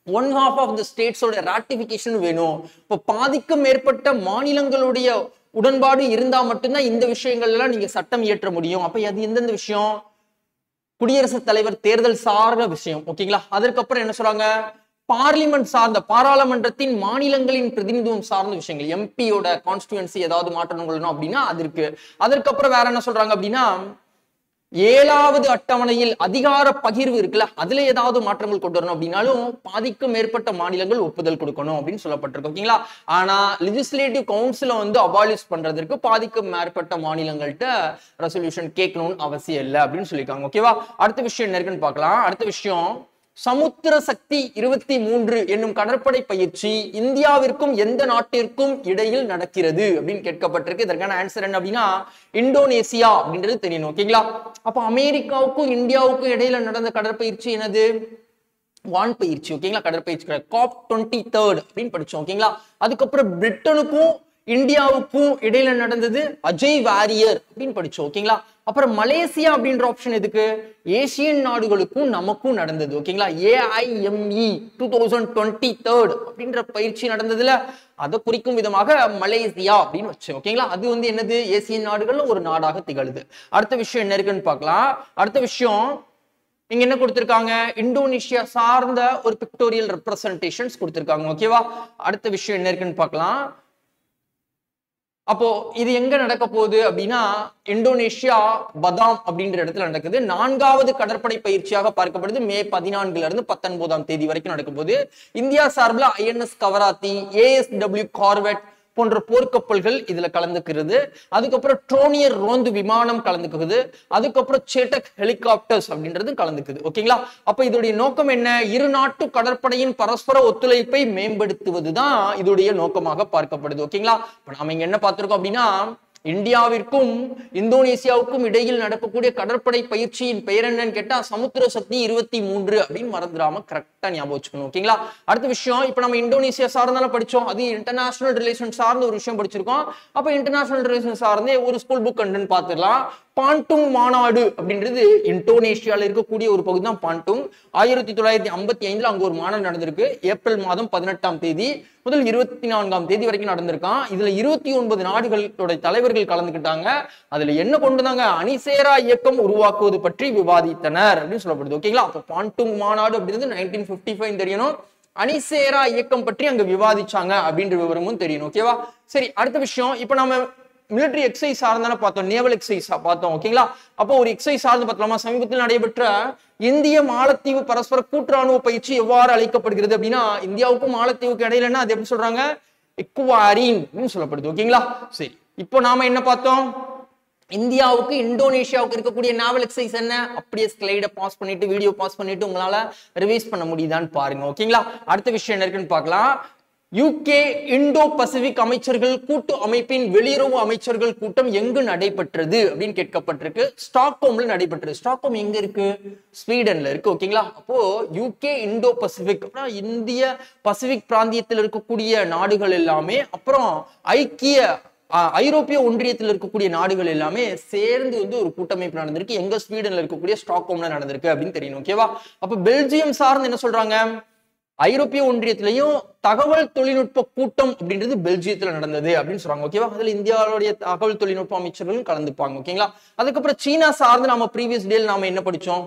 ஒன் ஹாஃப் ஆஃப் த ஸ்டேட்ஸோட ராட்டிபிகேஷன் வேணும் இப்போ பாதிக்கும் மேற்பட்ட மாநிலங்களுடைய உடன்பாடு இருந்தா மட்டும்தான் இந்த விஷயங்கள் எல்லாம் நீங்க சட்டம் இயற்ற முடியும் அப்ப அது எந்தெந்த விஷயம் குடியரசுத் தலைவர் தேர்தல் சார்ந்த விஷயம் ஓகேங்களா அதற்கப்புறம் என்ன சொல்றாங்க பார்லிமெண்ட் சார்ந்த பாராளுமன்றத்தின் மாநிலங்களின் பிரதிநிதித்துவம் சார்ந்த விஷயங்கள் எம்பியோட கான்ஸ்டியூன்சி ஏதாவது மாற்றம் கொள்ளணும் அப்படின்னா அது இருக்கு அதற்கப்புறம் வேற என்ன சொல்றாங்க அப்படின்னா ஏழாவது அட்டவணையில் அதிகார பகிர்வு இருக்குல்ல அதுல ஏதாவது மாற்றங்கள் கொண்டு வரணும் அப்படின்னாலும் பாதிக்கும் மேற்பட்ட மாநிலங்கள் ஒப்புதல் கொடுக்கணும் அப்படின்னு சொல்லப்பட்டிருக்கு ஓகேங்களா ஆனா லெஜிஸ்லேட்டிவ் கவுன்சில வந்து அபாலிஷ் பண்றதற்கு பாதிக்கும் மேற்பட்ட மாநிலங்கள்கிட்ட ரெசல்யூஷன் கேட்கணும்னு அவசியம் இல்லை அப்படின்னு சொல்லியிருக்காங்க ஓகேவா அடுத்த விஷயம் என்ன இருக்குன்னு பார்க்கலாம் அடுத்த விஷயம் சமுத்திர சக்தி இருபத்தி மூன்று என்னும் கடற்படை பயிற்சி இந்தியாவிற்கும் எந்த நாட்டிற்கும் இடையில் நடக்கிறது அப்படின்னு கேட்கப்பட்டிருக்கு இதற்கான ஆன்சர் என்ன அப்படின்னா இந்தோனேசியா அப்படின்றது தெரியணும் ஓகேங்களா அப்ப அமெரிக்காவுக்கும் இந்தியாவுக்கும் இடையில நடந்த கடற்பயிற்சி என்னது வான் பயிற்சி ஓகேங்களா கடற்பயிற்சி காப் டுவெண்ட்டி தேர்ட் அப்படின்னு படிச்சோம் ஓகேங்களா அதுக்கப்புறம் பிரிட்டனுக்கும் இந்தியாவுக்கும் இடையில நடந்தது அஜய் வாரியர் அப்படின்னு படிச்சோம் ஓகேங்களா அப்புறம் மலேசியா அப்படின்ற ஆப்ஷன் எதுக்கு ஏசியன் நாடுகளுக்கும் நமக்கும் நடந்தது ஓகேங்களா AIME two thousand twenty third அப்படின்ற பயிற்சி நடந்ததுல அதை குறிக்கும் விதமாக மலேசியா அப்படின்னு வச்சோம் ஓகேங்களா அது வந்து என்னது ஏசியன் நாடுகள்ல ஒரு நாடாக திகழுது அடுத்த விஷயம் என்ன இருக்குன்னு பார்க்கலாம் அடுத்த விஷயம் இங்க என்ன கொடுத்திருக்காங்க இந்தோனேஷியா சார்ந்த ஒரு பிக்டோரியல் ரெப்ரசன்டேஷன்ஸ் கொடுத்திருக்காங்க ஓகேவா அடுத்த விஷயம் என்ன இருக்குன்னு பார்க்கலாம் அப்போ இது எங்க நடக்க போகுது அப்படின்னா இந்தோனேஷியா பதாம் அப்படின்ற இடத்துல நடக்குது நான்காவது கடற்படை பயிற்சியாக பார்க்கப்படுது மே பதினான்குல இருந்து பத்தொன்பதாம் தேதி வரைக்கும் நடக்க போகுது இந்தியா சார்பில் ஐஎன்எஸ் கவராத்தி ஏஎஸ்டபிள்யூ கார்வெட் போன்ற போர்க்கப்பல்கள் இதுல கலந்துக்கிறது அதுக்கப்புறம் ட்ரோனியர் ரோந்து விமானம் கலந்துக்குது அதுக்கப்புறம் சேட்டக் ஹெலிகாப்டர்ஸ் அப்படின்றது கலந்துக்குது ஓகேங்களா அப்ப இதோடைய நோக்கம் என்ன இரு நாட்டு கடற்படையின் பரஸ்பர ஒத்துழைப்பை மேம்படுத்துவதுதான் இதோடைய நோக்கமாக பார்க்கப்படுது ஓகேங்களா இப்ப நாம இங்க என்ன பார்த்திருக்கோம் அப்படின்னா இந்தியாவிற்கும் இந்தோனேசியாவுக்கும் இடையில் நடக்கக்கூடிய கடற்படை பயிற்சியின் பெயர் என்னன்னு கேட்டா சமுத்திர சக்தி இருபத்தி மூன்று அப்படின்னு மறந்துடாம கரெக்டா ஞாபகம் வச்சுக்கணும் ஓகேங்களா அடுத்த விஷயம் இப்ப நம்ம இந்தோனேசியா சார்ந்தாலும் படிச்சோம் அது இன்டர்நேஷனல் ரிலேஷன் சார்ந்த ஒரு விஷயம் படிச்சிருக்கோம் அப்ப இன்டர்நேஷனல் ரிலேஷன் சார்ந்தே ஒரு ஸ்கூல் புக் கண்டுன்னு பார்த்துடலாம் பாண்டுங் மாநாடு அப்படின்றது இந்தோனேஷியால இருக்கக்கூடிய ஒரு பகுதி தான் பாண்டுங் ஆயிரத்தி தொள்ளாயிரத்தி ஐம்பத்தி ஐந்துல அங்க ஒரு மாநாடு நடந்திருக்கு ஏப்ரல் மாதம் பதினெட்டாம் தேதி முதல் இருபத்தி நான்காம் தேதி வரைக்கும் நடந்திருக்கான் இதுல இருபத்தி ஒன்பது நாடுகளோட தலைவர்கள் கலந்துக்கிட்டாங்க அதுல என்ன கொண்டு வந்தாங்க அணிசேரா இயக்கம் உருவாக்குவது பற்றி விவாதித்தனர் அப்படின்னு சொல்லப்படுது ஓகேங்களா அப்ப பாண்டுங் மாநாடு அப்படின்றது நைன்டீன் பிப்டி ஃபைவ் தெரியணும் அணிசேரா இயக்கம் பற்றி அங்க விவாதிச்சாங்க அப்படின்ற விவரமும் தெரியணும் ஓகேவா சரி அடுத்த விஷயம் இப்ப நம்ம மிலிட்டரி எக்ஸசைஸ் சார்ந்தான பார்த்தோம் நேவல் எக்ஸசைஸ் பார்த்தோம் ஓகேங்களா அப்போ ஒரு எக்ஸசைஸ் சார்ந்து பார்த்தலாமா சமீபத்தில் நடைபெற்ற இந்திய மாலத்தீவு பரஸ்பர கூட்டுறாணுவ பயிற்சி எவ்வாறு அளிக்கப்படுகிறது அப்படின்னா இந்தியாவுக்கும் மாலத்தீவுக்கு இடையில என்ன அது எப்படி சொல்றாங்க எக்குவாரின் சொல்லப்படுது ஓகேங்களா சரி இப்போ நாம என்ன பார்த்தோம் இந்தியாவுக்கு இந்தோனேஷியாவுக்கு இருக்கக்கூடிய நாவல் எக்ஸசைஸ் என்ன அப்படியே ஸ்லைடை பாஸ் பண்ணிட்டு வீடியோ பாஸ் பண்ணிட்டு உங்களால ரிவைஸ் பண்ண முடியுதான்னு பாருங்க ஓகேங்களா அடுத்த விஷயம் என்ன இருக்குன்னு பார்க்கலாம் யூகே இந்தோ பசிபிக் அமைச்சர்கள் கூட்டு அமைப்பின் வெளியுறவு அமைச்சர்கள் கூட்டம் எங்கு நடைபெற்றது அப்படின்னு கேட்கப்பட்டிருக்கு ஸ்டாக்ஹோம்ல நடைபெற்றது ஸ்டாக்ஹோம் எங்க இருக்கு ஸ்வீடன்ல இருக்கு ஓகேங்களா அப்போ யூகே இந்தோ பசிபிக் அப்படின்னா இந்திய பசிபிக் பிராந்தியத்தில் இருக்கக்கூடிய நாடுகள் எல்லாமே அப்புறம் ஐக்கிய ஆஹ் ஐரோப்பிய ஒன்றியத்தில் இருக்கக்கூடிய நாடுகள் எல்லாமே சேர்ந்து வந்து ஒரு கூட்டமைப்பு நடந்திருக்கு எங்க ஸ்வீடன்ல இருக்கக்கூடிய ஸ்டாக்ஹோம்ல நடந்திருக்கு அப்படின்னு தெரியணும் ஓகேவா அப்ப பெல்ஜியம் சார்ந்து என்ன சொல்றாங்க ஐரோப்பிய ஒன்றியத்திலையும் தகவல் தொழில்நுட்ப கூட்டம் அப்படின்றது பெல்ஜியத்துல நடந்தது அப்படின்னு சொல்றாங்க ஓகேவா அதுல இந்தியாவுடைய தகவல் தொழில்நுட்ப அமைச்சர்களும் கலந்துப்பாங்க ஓகேங்களா அதுக்கப்புறம் சீனா சார்ந்து நாம ப்ரீவியஸ் டேல நாம என்ன படிச்சோம்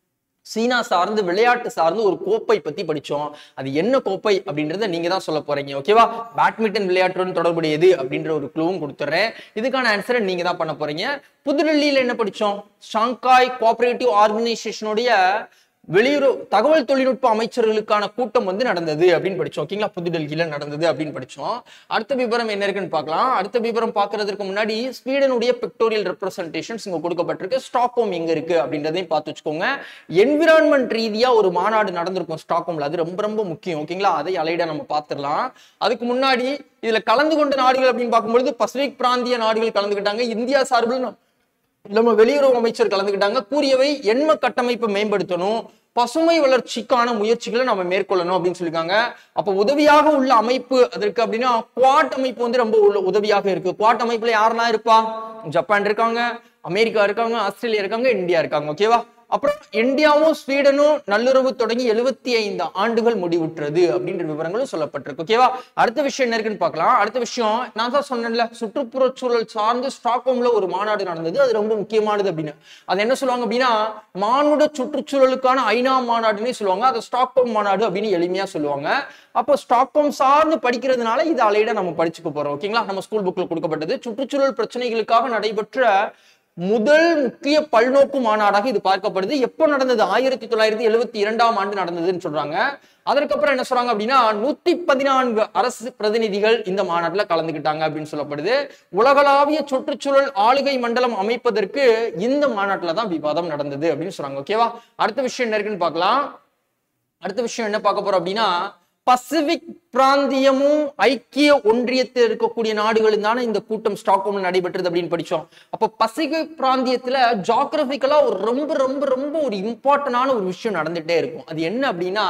சீனா சார்ந்து விளையாட்டு சார்ந்து ஒரு கோப்பை பத்தி படிச்சோம் அது என்ன கோப்பை அப்படின்றத நீங்க தான் சொல்ல போறீங்க ஓகேவா பேட்மிண்டன் விளையாட்டுடன் தொடர்புடையது அப்படின்ற ஒரு க்ளூவும் கொடுத்துறேன் இதுக்கான ஆன்சரை நீங்க தான் பண்ண போறீங்க புதுடெல்லியில என்ன படிச்சோம் ஷாங்காய் கோஆபரேட்டிவ் ஆர்கனைசேஷனுடைய வெளியுறவு தகவல் தொழில்நுட்ப அமைச்சர்களுக்கான கூட்டம் வந்து நடந்தது அப்படின்னு படிச்சோம் ஓகேங்களா புதுடெல்லியில நடந்தது அப்படின்னு படிச்சோம் அடுத்த விவரம் என்ன இருக்குன்னு பார்க்கலாம் அடுத்த விவரம் பார்க்கறதுக்கு முன்னாடி ஸ்வீடனுடைய பிக்டோரியல் ரெப்ரசன்டேஷன்ஸ் இங்க கொடுக்கப்பட்டிருக்கு ஸ்டாக்ஹோம் எங்க இருக்கு அப்படின்றதையும் பார்த்து வச்சுக்கோங்க என்விரான்மெண்ட் ரீதியா ஒரு மாநாடு நடந்திருக்கும் ஸ்டாக்ஹோம்ல அது ரொம்ப ரொம்ப முக்கியம் ஓகேங்களா அதை அலைடா நம்ம பார்த்துடலாம் அதுக்கு முன்னாடி இதுல கலந்து கொண்ட நாடுகள் அப்படின்னு பார்க்கும்பொழுது பசிபிக் பிராந்திய நாடுகள் கலந்துக்கிட்டாங்க இந்தியா சார்பில் நம்ம நம்ம வெளியுறவு அமைச்சர் கலந்துக்கிட்டாங்க கூறியவை எண்ம கட்டமைப்பை மேம்படுத்தணும் பசுமை வளர்ச்சிக்கான முயற்சிகளை நம்ம மேற்கொள்ளணும் அப்படின்னு சொல்லியிருக்காங்க அப்ப உதவியாக உள்ள அமைப்பு அதற்கு அப்படின்னா குவாட் அமைப்பு வந்து ரொம்ப உள்ள உதவியாக இருக்கு குவாட் அமைப்புல யாரெல்லாம் இருப்பா ஜப்பான் இருக்காங்க அமெரிக்கா இருக்காங்க ஆஸ்திரேலியா இருக்காங்க இந்தியா இருக்காங்க ஓகேவா அப்புறம் இந்தியாவும் ஸ்வீடனும் நல்லுறவு தொடங்கி எழுபத்தி ஐந்து ஆண்டுகள் முடிவுற்றது அப்படின்ற விவரங்களும் சொல்லப்பட்டிருக்கு ஓகேவா அடுத்த விஷயம் என்ன இருக்குன்னு பார்க்கலாம் அடுத்த விஷயம் நான் தான் சொன்னேன்ல சுற்றுப்புற சூழல் சார்ந்து ஸ்டாக்ஹோம்ல ஒரு மாநாடு நடந்தது அது ரொம்ப முக்கியமானது அப்படின்னு அது என்ன சொல்லுவாங்க அப்படின்னா மானுட சுற்றுச்சூழலுக்கான ஐநா மாநாடுன்னே சொல்லுவாங்க அதை ஸ்டாக்ஹோம் மாநாடு அப்படின்னு எளிமையா சொல்லுவாங்க அப்போ ஸ்டாக்ஹோம் சார்ந்து படிக்கிறதுனால இது அலையிட நம்ம படிச்சுக்க போறோம் ஓகேங்களா நம்ம ஸ்கூல் புக்ல கொடுக்கப்பட்டது சுற்றுச்சூழல் பிரச்சனைகளுக்காக நடைபெற்ற முதல் முக்கிய பல்நோக்கு மாநாடாக இது பார்க்கப்படுது எப்போ நடந்தது ஆயிரத்தி தொள்ளாயிரத்தி எழுபத்தி இரண்டாம் ஆண்டு நடந்ததுன்னு சொல்றாங்க அதற்கப்புறம் என்ன சொல்றாங்க அப்படின்னா நூத்தி பதினான்கு அரசு பிரதிநிதிகள் இந்த மாநாட்டுல கலந்துக்கிட்டாங்க அப்படின்னு சொல்லப்படுது உலகளாவிய சுற்றுச்சூழல் ஆளுகை மண்டலம் அமைப்பதற்கு இந்த மாநாட்டுல தான் விவாதம் நடந்தது அப்படின்னு சொல்றாங்க ஓகேவா அடுத்த விஷயம் என்ன இருக்குன்னு பார்க்கலாம் அடுத்த விஷயம் என்ன பார்க்க போறோம் அப்படின்னா பசிபிக் பிராந்தியமும் ஐக்கிய ஒன்றியத்தில் இருக்கக்கூடிய நாடுகளும் தானே இந்த கூட்டம் ஸ்டாக்ஹோம்ல நடைபெற்றது அப்படின்னு படிச்சோம் அப்போ பசிபிக் பிராந்தியத்துல ஜாகிரபிக்கலா ஒரு ரொம்ப ரொம்ப ரொம்ப ஒரு இம்பார்ட்டன்டான ஒரு விஷயம் நடந்துட்டே இருக்கும் அது என்ன அப்படின்னா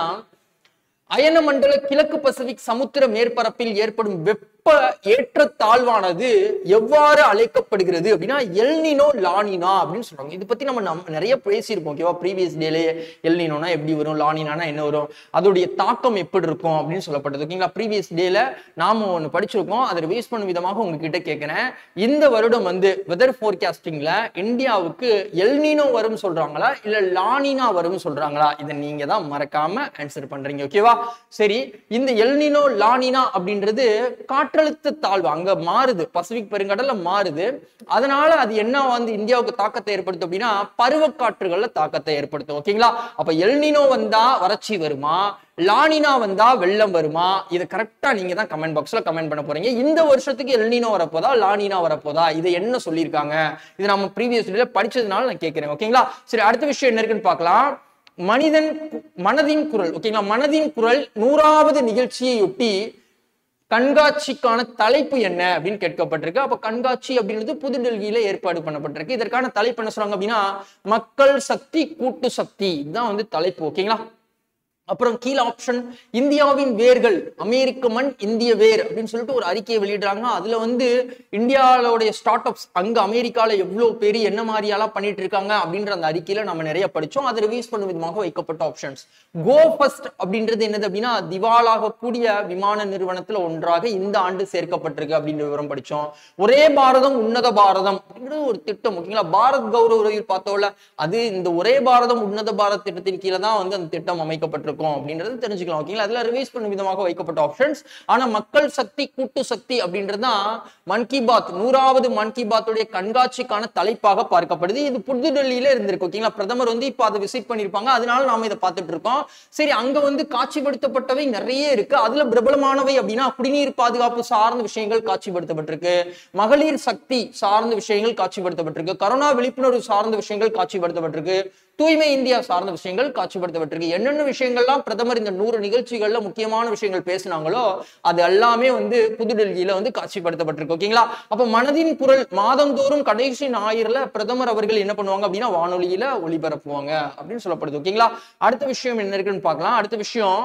அயன மண்டல கிழக்கு பசிபிக் சமுத்திர மேற்பரப்பில் ஏற்படும் வெப்ப ஏற்ற தாழ்வானது எவ்வாறு அழைக்கப்படுகிறது அப்படின்னா எல்னினோ லானினா அப்படின்னு சொல்றாங்க இதை பத்தி நம்ம நம்ம நிறைய பேசியிருப்போம் ஓகேவா ப்ரீவியஸ் டேலே எல்னினோனா எப்படி வரும் லானினானா என்ன வரும் அதோடைய தாக்கம் எப்படி இருக்கும் அப்படின்னு சொல்லப்பட்டது ஓகேங்களா ப்ரீவியஸ் டேல நாம ஒன்று படிச்சிருக்கோம் அதை ரிவைஸ் பண்ணும் விதமாக உங்ககிட்ட கேட்கிறேன் இந்த வருடம் வந்து வெதர் ஃபோர்காஸ்டிங்ல இந்தியாவுக்கு எல்னினோ வரும் சொல்றாங்களா இல்ல லானினா வரும் சொல்றாங்களா இதை நீங்க தான் மறக்காம ஆன்சர் பண்றீங்க ஓகேவா சரி இந்த எல்னினோ லானினா அப்படின்றது காற்றழுத்த தாழ்வு அங்க மாறுது பசிபிக் பெருங்கடல்ல மாறுது அதனால அது என்ன வந்து இந்தியாவுக்கு தாக்கத்தை ஏற்படுத்தும் அப்படின்னா பருவக்காற்றுகள்ல தாக்கத்தை ஏற்படுத்தும் ஓகேங்களா அப்ப எல்னினோ வந்தா வறட்சி வருமா லானினா வந்தா வெள்ளம் வருமா இதை கரெக்டா நீங்க தான் கமெண்ட் பாக்ஸ்ல கமெண்ட் பண்ண போறீங்க இந்த வருஷத்துக்கு எல்னினோ வரப்போதா லானினா வரப்போதா இதை என்ன சொல்லியிருக்காங்க இது நம்ம ப்ரீவியஸ் டேல படிச்சதுனால நான் கேட்கிறேன் ஓகேங்களா சரி அடுத்த விஷயம் என்ன இருக்குன்னு பார்க்கலாம் மனிதன் கு- மனதின் குரல் ஓகேங்களா மனதின் குரல் நூறாவது நிகழ்ச்சியையொட்டி கண்காட்சிக்கான தலைப்பு என்ன அப்படின்னு கேட்கப்பட்டிருக்கு அப்ப கண்காட்சி அப்படின்றது புதுடெல்லியில ஏற்பாடு பண்ணப்பட்டிருக்கு இதற்கான தலைப்பு என்ன சொல்றாங்க அப்படின்னா மக்கள் சக்தி கூட்டு சக்தி இதுதான் வந்து தலைப்பு ஓகேங்களா அப்புறம் கீழே ஆப்ஷன் இந்தியாவின் வேர்கள் அமெரிக்க மண் இந்திய வேர் அப்படின்னு சொல்லிட்டு ஒரு அறிக்கையை வெளியிடுறாங்க அதுல வந்து இந்தியாவோடைய ஸ்டார்ட் அப்ஸ் அங்க அமெரிக்கால எவ்வளவு பேர் என்ன மாதிரியெல்லாம் பண்ணிட்டு இருக்காங்க அப்படின்ற அந்த அறிக்கையில நம்ம நிறைய படிச்சோம் அதை ரிவைஸ் பண்ணும் விதமாக வைக்கப்பட்ட ஆப்ஷன்ஸ் கோ ஃபர்ஸ்ட் அப்படின்றது என்னது அப்படின்னா திவாலாக கூடிய விமான நிறுவனத்துல ஒன்றாக இந்த ஆண்டு சேர்க்கப்பட்டிருக்கு அப்படின்ற விவரம் படிச்சோம் ஒரே பாரதம் உன்னத பாரதம் அப்படின்றது ஒரு திட்டம் ஓகேங்களா பாரத் கௌரவ உறவில் பார்த்தோம்ல அது இந்த ஒரே பாரதம் உன்னத பாரத் திட்டத்தின் கீழே தான் வந்து அந்த திட்டம் அமைக்கப்பட்டிருக்கும் அப்படின்றது தெரிஞ்சுக்கலாம் ஓகேங்களா அதுல ரிவைஸ் பண்ணும் விதமாக வைக்கப்பட்ட ஆப்ஷன்ஸ் ஆனா மக்கள் சக்தி கூட்டு சக்தி அப்படின்றது தான் மன் கி பாத் நூறாவது மன் கி பாத்துடைய கண்காட்சிக்கான தலைப்பாக பார்க்கப்படுது இது புதுடெல்லியில இருந்திருக்கு ஓகேங்களா பிரதமர் வந்து இப்ப அதை விசிட் பண்ணிருப்பாங்க அதனால நாம இதை பார்த்துட்டு இருக்கோம் சரி அங்க வந்து காட்சிப்படுத்தப்பட்டவை நிறைய இருக்கு அதுல பிரபலமானவை அப்படின்னா குடிநீர் பாதுகாப்பு சார்ந்த விஷயங்கள் காட்சிப்படுத்தப்பட்டிருக்கு மகளிர் சக்தி சார்ந்த விஷயங்கள் காட்சிப்படுத்தப்பட்டிருக்கு கரோனா விழிப்புணர்வு சார்ந்த விஷயங்கள் காட்சிப்படுத்தப்பட்டிருக்கு தூய்மை இந்தியா சார்ந்த விஷயங்கள் காட்சிப்படுத்தப்பட்டிருக்கு என்னென்ன விஷயங்கள்லாம் பிரதமர் இந்த நூறு நிகழ்ச்சிகள்ல முக்கியமான விஷயங்கள் பேசினாங்களோ அது எல்லாமே வந்து புதுடெல்லியில வந்து காட்சிப்படுத்தப்பட்டிருக்கு ஓகேங்களா அப்ப மனதின் குரல் மாதந்தோறும் கடைசி ஞாயிறுல பிரதமர் அவர்கள் என்ன பண்ணுவாங்க அப்படின்னா வானொலியில ஒளிபரப்புவாங்க அப்படின்னு சொல்லப்படுது ஓகேங்களா அடுத்த விஷயம் என்ன இருக்குன்னு பார்க்கலாம் அடுத்த விஷயம்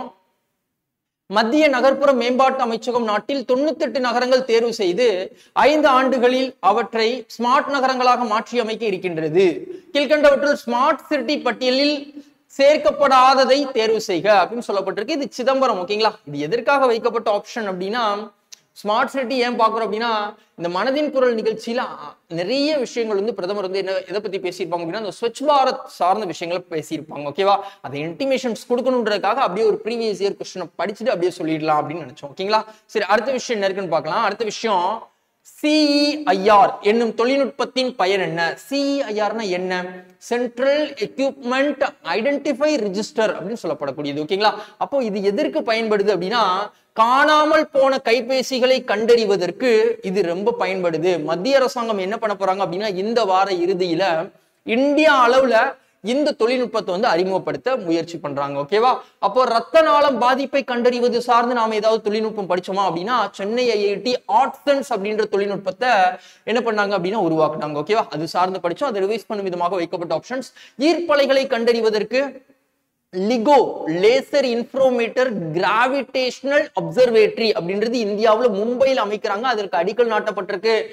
மத்திய நகர்ப்புற மேம்பாட்டு அமைச்சகம் நாட்டில் தொண்ணூத்தெட்டு நகரங்கள் தேர்வு செய்து ஐந்து ஆண்டுகளில் அவற்றை ஸ்மார்ட் நகரங்களாக மாற்றி அமைக்க இருக்கின்றது கீழ்கண்டவற்றில் ஸ்மார்ட் சிட்டி பட்டியலில் சேர்க்கப்படாததை தேர்வு செய்க அப்படின்னு சொல்லப்பட்டிருக்கு இது சிதம்பரம் ஓகேங்களா இது எதற்காக வைக்கப்பட்ட ஆப்ஷன் அப்படின்னா ஸ்மார்ட் சிட்டி ஏன் பார்க்குறோம் அப்படின்னா இந்த மனதின் குரல் நிகழ்ச்சியில அ, நிறைய விஷயங்கள் வந்து பிரதமர் வந்து என்ன எதை பத்தி பேசியிருப்பாங்க அப்படின்னா இந்த ஸ்வச் பாரத் சார்ந்த விஷயங்களை பேசியிருப்பாங்க ஓகேவா அதை இன்டிமேஷன்ஸ் கொடுக்கணுன்றதுக்காக அப்படியே ஒரு ப்ரீவியஸ் இயர் கொஸ்டினை படிச்சுட்டு அப்படியே சொல்லிடலாம் அப்படின்னு நினைச்சோம் ஓகேங்களா சரி அடுத்த விஷயம் என்ன இருக்குன்னு பார்க்கலாம் அடுத்த விஷயம் சிஇஐஆர் என்னும் தொழில்நுட்பத்தின் பயன் என்ன சிஇஐஆர்னா என்ன சென்ட்ரல் எக்யூப்மெண்ட் ஐடென்டிஃபை ரிஜிஸ்டர் அப்படின்னு சொல்லப்படக்கூடியது ஓகேங்களா அப்போ இது எதற்கு பயன்படுது அப்படின்னா காணாமல் போன கைபேசிகளை கண்டறிவதற்கு இது ரொம்ப பயன்படுது மத்திய அரசாங்கம் என்ன பண்ண போறாங்க அப்படின்னா இந்த வார இறுதியில இந்தியா அளவுல இந்த தொழில்நுட்பத்தை வந்து அறிமுகப்படுத்த முயற்சி பண்றாங்க ஓகேவா அப்போ ரத்த நாளம் பாதிப்பை கண்டறிவது சார்ந்து நாம ஏதாவது தொழில்நுட்பம் படிச்சோமா அப்படின்னா சென்னை ஐஐடி ஆர்ட்சன்ஸ் அப்படின்ற தொழில்நுட்பத்தை என்ன பண்ணாங்க அப்படின்னா உருவாக்குனாங்க ஓகேவா அது சார்ந்து படிச்சோம் அதை ரிவைஸ் பண்ணும் விதமாக வைக்கப்பட்ட ஆப்ஷன்ஸ் ஈர்ப்பலைகளை கண்டறிவதற்கு LIGO laser interferometer gravitational observatory அப்படின்றது இந்தியாவுல மும்பையில் அமைக்கிறாங்க அதற்கு அடிக்கல் நாட்டப்பட்டிருக்கு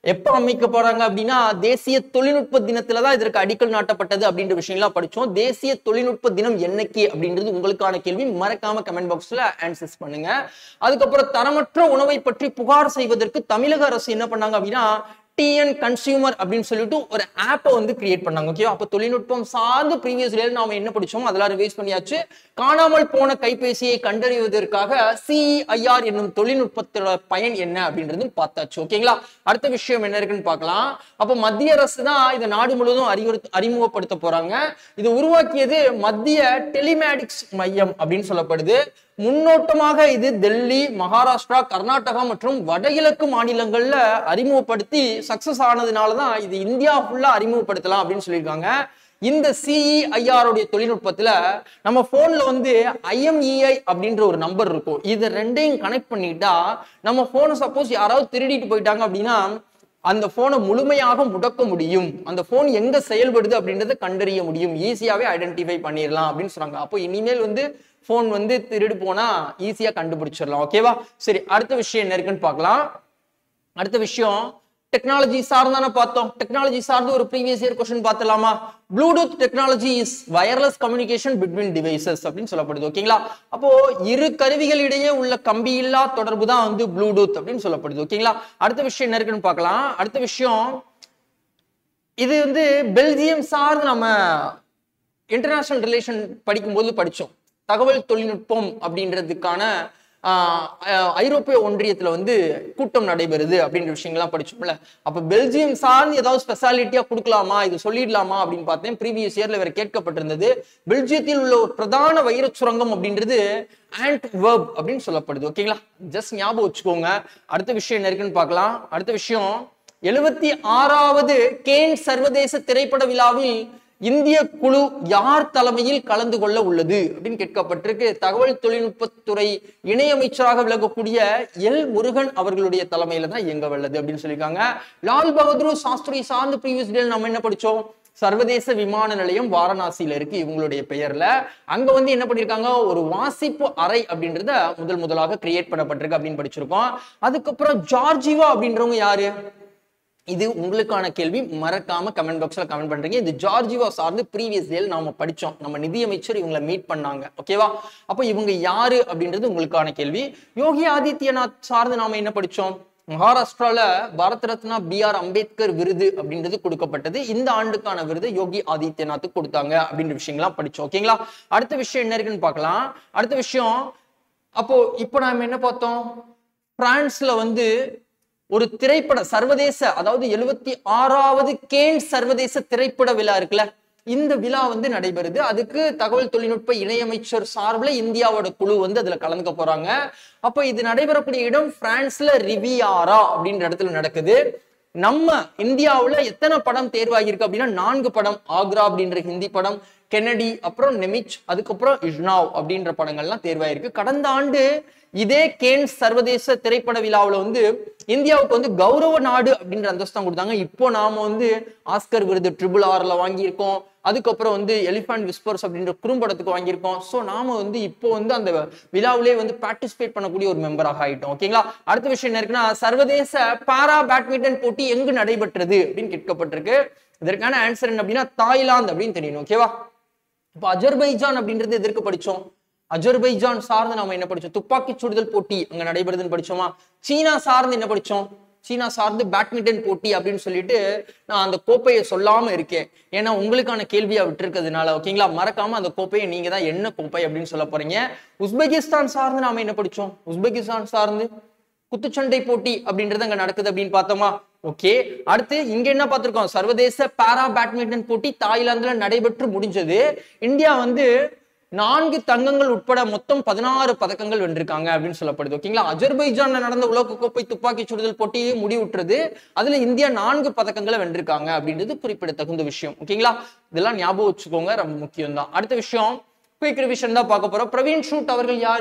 எப்ப அமைக்க போறாங்க அப்படின்னா தேசிய தொழில்நுட்ப தினத்துல தான் இதற்கு அடிக்கல் நாட்டப்பட்டது அப்படின்ற விஷயங்கள்லாம் படிச்சோம் தேசிய தொழில்நுட்ப தினம் என்னைக்கு அப்படின்றது உங்களுக்கான கேள்வி மறக்காம கமெண்ட் பாக்ஸ்ல ஆன்சர்ஸ் பண்ணுங்க அதுக்கப்புறம் தரமற்ற உணவை பற்றி புகார் செய்வதற்கு தமிழக அரசு என்ன பண்ணாங்க அப்படின்னா டிஎன் கன்சியூமர் அப்படின்னு சொல்லிட்டு ஒரு ஆப்பை வந்து கிரியேட் பண்ணாங்க ஓகே அப்போ தொழில்நுட்பம் சார்ந்து ப்ரீவியஸ் இயர் நாம என்ன படிச்சோம் அதெல்லாம் ரிவைஸ் பண்ணியாச்சு காணாமல் போன கைபேசியை கண்டறிவதற்காக சிஐஆர் என்னும் தொழில்நுட்பத்தோட பயன் என்ன அப்படின்றது பார்த்தாச்சு ஓகேங்களா அடுத்த விஷயம் என்ன இருக்குன்னு பார்க்கலாம் அப்போ மத்திய அரசு தான் இதை நாடு முழுவதும் அறிவுறு அறிமுகப்படுத்த போறாங்க இது உருவாக்கியது மத்திய டெலிமேடிக்ஸ் மையம் அப்படின்னு சொல்லப்படுது முன்னோட்டமாக இது டெல்லி மகாராஷ்டிரா கர்நாடகா மற்றும் வடகிழக்கு மாநிலங்கள்ல அறிமுகப்படுத்தி சக்சஸ் ஆனதுனால தான் இது இந்தியா ஃபுல்லா அறிமுகப்படுத்தலாம் அப்படின்னு சொல்லியிருக்காங்க இந்த சிஇஐஆர் உடைய தொழில்நுட்பத்துல நம்ம போன்ல வந்து ஐஎம்இஐ அப்படின்ற ஒரு நம்பர் இருக்கும் இது ரெண்டையும் கனெக்ட் பண்ணிட்டா நம்ம போனை சப்போஸ் யாராவது திருடிட்டு போயிட்டாங்க அப்படின்னா அந்த போனை முழுமையாக முடக்க முடியும் அந்த போன் எங்க செயல்படுது அப்படின்றத கண்டறிய முடியும் ஈஸியாவே ஐடென்டிஃபை பண்ணிடலாம் அப்படின்னு சொன்னாங்க அப்போ இனிமேல் வந்து போன் வந்து திருடு போனா ஈஸியா கண்டுபிடிச்சிடலாம் ஓகேவா சரி அடுத்த விஷயம் என்ன இருக்குன்னு பார்க்கலாம் அடுத்த விஷயம் டெக்னாலஜி சார்ந்தான பார்த்தோம் டெக்னாலஜி சார்ந்து ஒரு ப்ரீவியஸ் இயர் கொஸ்டின் பார்த்தலாமா bluetooth technology is wireless communication between devices அப்படின்னு சொல்லப்படுது ஓகேங்களா அப்போ இரு கருவிகளிடையே உள்ள கம்பியில்லா தொடர்பு தான் வந்து ப்ளூடூத் அப்படின்னு சொல்லப்படுது ஓகேங்களா அடுத்த விஷயம் என்ன இருக்குன்னு பார்க்கலாம் அடுத்த விஷயம் இது வந்து பெல்ஜியம் சார்ந்து நம்ம இன்டர்நேஷனல் ரிலேஷன் படிக்கும்போது படிச்சோம் தகவல் தொழில்நுட்பம் அப்படின்றதுக்கான ஆஹ், அஹ், ஐரோப்பிய ஒன்றியத்துல வந்து கூட்டம் நடைபெறுது அப்படின்ற விஷயங்கள்லாம் படிச்சோம்ல அப்ப பெல்ஜியம் சார்ந்து ஏதாவது ஸ்பெஷாலிட்டியா கொடுக்கலாமா இது சொல்லிடலாமா அப்படின்னு பார்த்தேன் ப்ரீவியஸ் இயர்ல வேற கேட்கப்பட்டிருந்தது பெல்ஜியத்தில் உள்ள ஒரு பிரதான வைர சுரங்கம் அப்படின்றது ஆண்ட் வெர்ப் அப்படின்னு சொல்லப்படுது ஓகேங்களா ஜஸ்ட் ஞாபகம் வச்சுக்கோங்க அடுத்த விஷயம் என்ன இருக்குன்னு பார்க்கலாம் அடுத்த விஷயம் எழுபத்தி ஆறாவது கேன் சர்வதேச திரைப்பட விழாவில் இந்திய குழு யார் தலைமையில் கலந்து கொள்ள உள்ளது அப்படின்னு கேட்கப்பட்டிருக்கு தகவல் தொழில்நுட்பத்துறை இணையமைச்சராக விளங்கக்கூடிய எல் முருகன் அவர்களுடைய தலைமையில தான் இயங்க உள்ளது அப்படின்னு சொல்லியிருக்காங்க லால் பகதூர் சாஸ்திரி சார்ந்த ப்ரீவியஸ் டேல் நம்ம என்ன படிச்சோம் சர்வதேச விமான நிலையம் வாரணாசியில இருக்கு இவங்களுடைய பெயர்ல அங்க வந்து என்ன பண்ணிருக்காங்க ஒரு வாசிப்பு அறை அப்படின்றத முதல் முதலாக கிரியேட் பண்ணப்பட்டிருக்கு அப்படின்னு படிச்சிருக்கோம் அதுக்கப்புறம் ஜார்ஜிவா அப்படின்றவங்க யாரு இது உங்களுக்கான கேள்வி மறக்காம கமெண்ட் பாக்ஸ்ல கமெண்ட் பண்றீங்க இது ஜார்ஜிவா சார்ந்து ப்ரீவியஸ் டேல் நாம படிச்சோம் நம்ம நிதியமைச்சர் இவங்களை மீட் பண்ணாங்க ஓகேவா அப்போ இவங்க யாரு அப்படின்றது உங்களுக்கான கேள்வி யோகி ஆதித்யநாத் சார்ந்து நாம என்ன படிச்சோம் மகாராஷ்டிரால பாரத் ரத்னா பி ஆர் அம்பேத்கர் விருது அப்படின்றது கொடுக்கப்பட்டது இந்த ஆண்டுக்கான விருது யோகி ஆதித்யநாத்துக்கு கொடுத்தாங்க அப்படின்ற விஷயங்கள்லாம் படிச்சோம் ஓகேங்களா அடுத்த விஷயம் என்ன இருக்குன்னு பார்க்கலாம் அடுத்த விஷயம் அப்போ இப்போ நாம என்ன பார்த்தோம் பிரான்ஸ்ல வந்து ஒரு திரைப்பட சர்வதேச அதாவது எழுபத்தி ஆறாவது கேன் சர்வதேச திரைப்பட விழா இருக்குல்ல இந்த விழா வந்து நடைபெறுது அதுக்கு தகவல் தொழில்நுட்ப இணையமைச்சர் சார்பில் இந்தியாவோட குழு வந்து அதுல கலந்துக்க போறாங்க அப்ப இது நடைபெறக்கூடிய இடம் பிரான்ஸ்ல ரிவியாரா அப்படின்ற இடத்துல நடக்குது நம்ம இந்தியாவுல எத்தனை படம் தேர்வாகியிருக்கு அப்படின்னா நான்கு படம் ஆக்ரா அப்படின்ற ஹிந்தி படம் கென்னடி அப்புறம் நெமிச் அதுக்கப்புறம் இஷ்னாவ் அப்படின்ற படங்கள்லாம் தேர்வாயிருக்கு கடந்த ஆண்டு இதே கேன்ஸ் சர்வதேச திரைப்பட விழாவுல வந்து இந்தியாவுக்கு வந்து கௌரவ நாடு அப்படின்ற அந்தஸ்து தான் கொடுத்தாங்க இப்போ நாம வந்து ஆஸ்கர் விருது ட்ரிபிள் ஆர்ல வாங்கியிருக்கோம் அதுக்கப்புறம் வந்து எலிஃபண்ட் விஸ்பர்ஸ் அப்படின்ற குறும்படத்துக்கு வாங்கியிருக்கோம் ஸோ நாம வந்து இப்போ வந்து அந்த விழாவிலே வந்து பார்ட்டிசிபேட் பண்ணக்கூடிய ஒரு மெம்பராக ஆயிட்டோம் ஓகேங்களா அடுத்த விஷயம் என்ன இருக்குன்னா சர்வதேச பாரா பேட்மிண்டன் போட்டி எங்கு நடைபெற்றது அப்படின்னு கேட்கப்பட்டிருக்கு இதற்கான ஆன்சர் என்ன அப்படின்னா தாய்லாந்து அப்படின்னு தெரியணும் ஓகேவா இப்போ அஜர்பைஜான் அப்படின்றது எதற்கு படிச்சோம் அஜர்பைஜான் சார்ந்து நாம என்ன படிச்சோம் துப்பாக்கி சுடுதல் போட்டி அங்க நடைபெறுதுன்னு படிச்சோமா சீனா சார்ந்து என்ன படிச்சோம் சீனா சார்ந்து பேட்மிண்டன் போட்டி அப்படின்னு சொல்லிட்டு நான் அந்த கோப்பையை சொல்லாம இருக்கேன் ஏன்னா உங்களுக்கான கேள்வியா விட்டுருக்கிறதுனால ஓகேங்களா மறக்காம அந்த கோப்பையை நீங்க தான் என்ன கோப்பை அப்படின்னு சொல்ல போறீங்க உஸ்பெகிஸ்தான் சார்ந்து நாம என்ன படிச்சோம் உஸ்பெகிஸ்தான் சார்ந்து குத்துச்சண்டை போட்டி அப்படின்றது அங்க நடக்குது அப்படின்னு பார்த்தோமா ஓகே அடுத்து இங்க என்ன பார்த்திருக்கோம் சர்வதேச பாரா பேட்மிண்டன் போட்டி தாய்லாந்துல நடைபெற்று முடிஞ்சது இந்தியா வந்து நான்கு தங்கங்கள் உட்பட மொத்தம் பதினாறு பதக்கங்கள் வென்றிருக்காங்க அப்படின்னு சொல்லப்படுது ஓகேங்களா அஜர்பைஜான்ல நடந்த உலக கோப்பை துப்பாக்கி சுடுதல் போட்டியை முடிவுற்றது அதுல இந்தியா நான்கு பதக்கங்களை வென்றிருக்காங்க அப்படின்றது குறிப்பிடத்தகுந்த விஷயம் ஓகேங்களா இதெல்லாம் ஞாபகம் வச்சுக்கோங்க ரொம்ப முக்கியம் தான் அடுத்த விஷயம் குயிக் ரிவிஷன் தான் பார்க்க போறோம் பிரவீன் ஷூட் அவர்கள் யாரு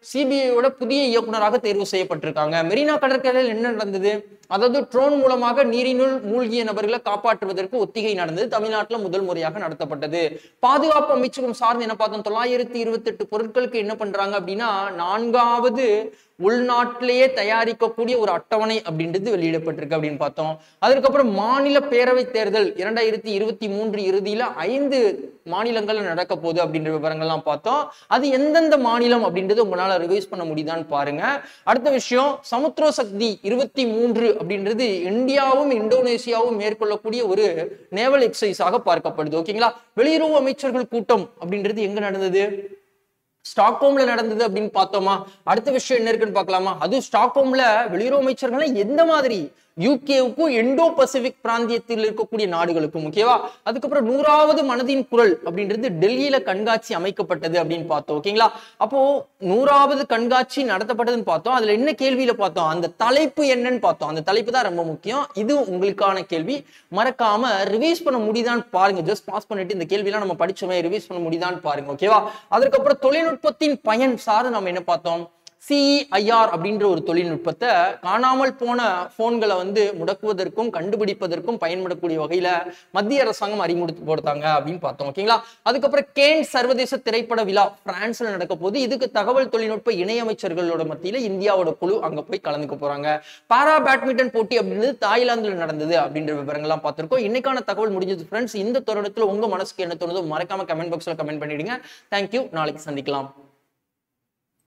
சிபிஐயோட புதிய இயக்குனராக தேர்வு செய்யப்பட்டிருக்காங்க மெரினா கடற்கரையில் என்ன நடந்தது அதாவது ட்ரோன் மூலமாக நீரினுள் மூழ்கிய நபர்களை காப்பாற்றுவதற்கு ஒத்திகை நடந்தது தமிழ்நாட்டில் முதல் முறையாக நடத்தப்பட்டது பாதுகாப்பு அமைச்சகம் சார்ந்து என்ன பார்த்தோம் தொள்ளாயிரத்தி இருபத்தி எட்டு பொருட்களுக்கு என்ன பண்றாங்க அப்படின்னா நான்காவது உள்நாட்டிலேயே தயாரிக்கக்கூடிய ஒரு அட்டவணை அப்படின்றது வெளியிடப்பட்டிருக்கு அப்படின்னு பார்த்தோம் அதுக்கப்புறம் மாநில பேரவை தேர்தல் இரண்டாயிரத்தி இருபத்தி மூன்று இறுதியில ஐந்து மாநிலங்கள்ல நடக்க போகுது அப்படின்ற விவரங்கள்லாம் பார்த்தோம் அது எந்தெந்த மாநிலம் அப்படின்றது உங்களால ரிவைஸ் பண்ண முடியுதான்னு பாருங்க அடுத்த விஷயம் சமுத்திர சக்தி இருபத்தி மூன்று அப்படின்றது இந்தியாவும் இந்தோனேசியாவும் மேற்கொள்ளக்கூடிய ஒரு நேவல் எக்ஸசைஸாக பார்க்கப்படுது ஓகேங்களா வெளியுறவு அமைச்சர்கள் கூட்டம் அப்படின்றது எங்க நடந்தது ஸ்டாக்ஹோம்ல நடந்தது அப்படின்னு பார்த்தோமா அடுத்த விஷயம் என்ன இருக்குன்னு பார்க்கலாமா அதுவும் ஸ்டாக்ஹோம்ல வெளியுறவு அமைச்சர்கள் எந்த மாதிரி யூகேவுக்கும் எண்டோ பசிபிக் பிராந்தியத்தில் இருக்கக்கூடிய நாடுகளுக்கும் ஓகேவா அதுக்கப்புறம் நூறாவது மனதின் குரல் அப்படின்றது டெல்லியில கண்காட்சி அமைக்கப்பட்டது அப்படின்னு பார்த்தோம் ஓகேங்களா அப்போ நூறாவது கண்காட்சி நடத்தப்பட்டதுன்னு பார்த்தோம் அதுல என்ன கேள்வியில பார்த்தோம் அந்த தலைப்பு என்னன்னு பார்த்தோம் அந்த தலைப்பு தான் ரொம்ப முக்கியம் இது உங்களுக்கான கேள்வி மறக்காம ரிவைஸ் பண்ண முடியுதான்னு பாருங்க ஜஸ்ட் பாஸ் பண்ணிட்டு இந்த கேள்வியெல்லாம் நம்ம படிச்சோமே ரிவைஸ் பண்ண முடியுதான்னு பாருங்க ஓகேவா அதுக்கப்புறம் தொழில்நுட்பத்தின் பயன் சார்ந்து நம்ம என்ன பார்த்தோம் சிஐஆர் அப்படின்ற ஒரு தொழில்நுட்பத்தை காணாமல் போன போன்களை வந்து முடக்குவதற்கும் கண்டுபிடிப்பதற்கும் பயன்படக்கூடிய வகையில மத்திய அரசாங்கம் அறிமுகத்து போடுத்தாங்க அப்படின்னு பார்த்தோம் ஓகேங்களா அதுக்கப்புறம் கேன் சர்வதேச திரைப்பட விழா பிரான்ஸ்ல நடக்க போது இதுக்கு தகவல் தொழில்நுட்ப இணையமைச்சர்களோட மத்தியில இந்தியாவோட குழு அங்க போய் கலந்துக்க போறாங்க பாரா பேட்மிண்டன் போட்டி அப்படின்றது தாய்லாந்துல நடந்தது அப்படின்ற விவரங்கள்லாம் பார்த்திருக்கோம் இன்னைக்கான தகவல் முடிஞ்சது ஃப்ரெண்ட்ஸ் இந்த தருணத்துல உங்க மனசுக்கு என்ன தோணுதோ மறக்காம கமெண்ட் பாக்ஸ்ல கமெண்ட் பண்ணிடுங்க தேங்க்யூ நாளைக்கு சந்திக்கலாம்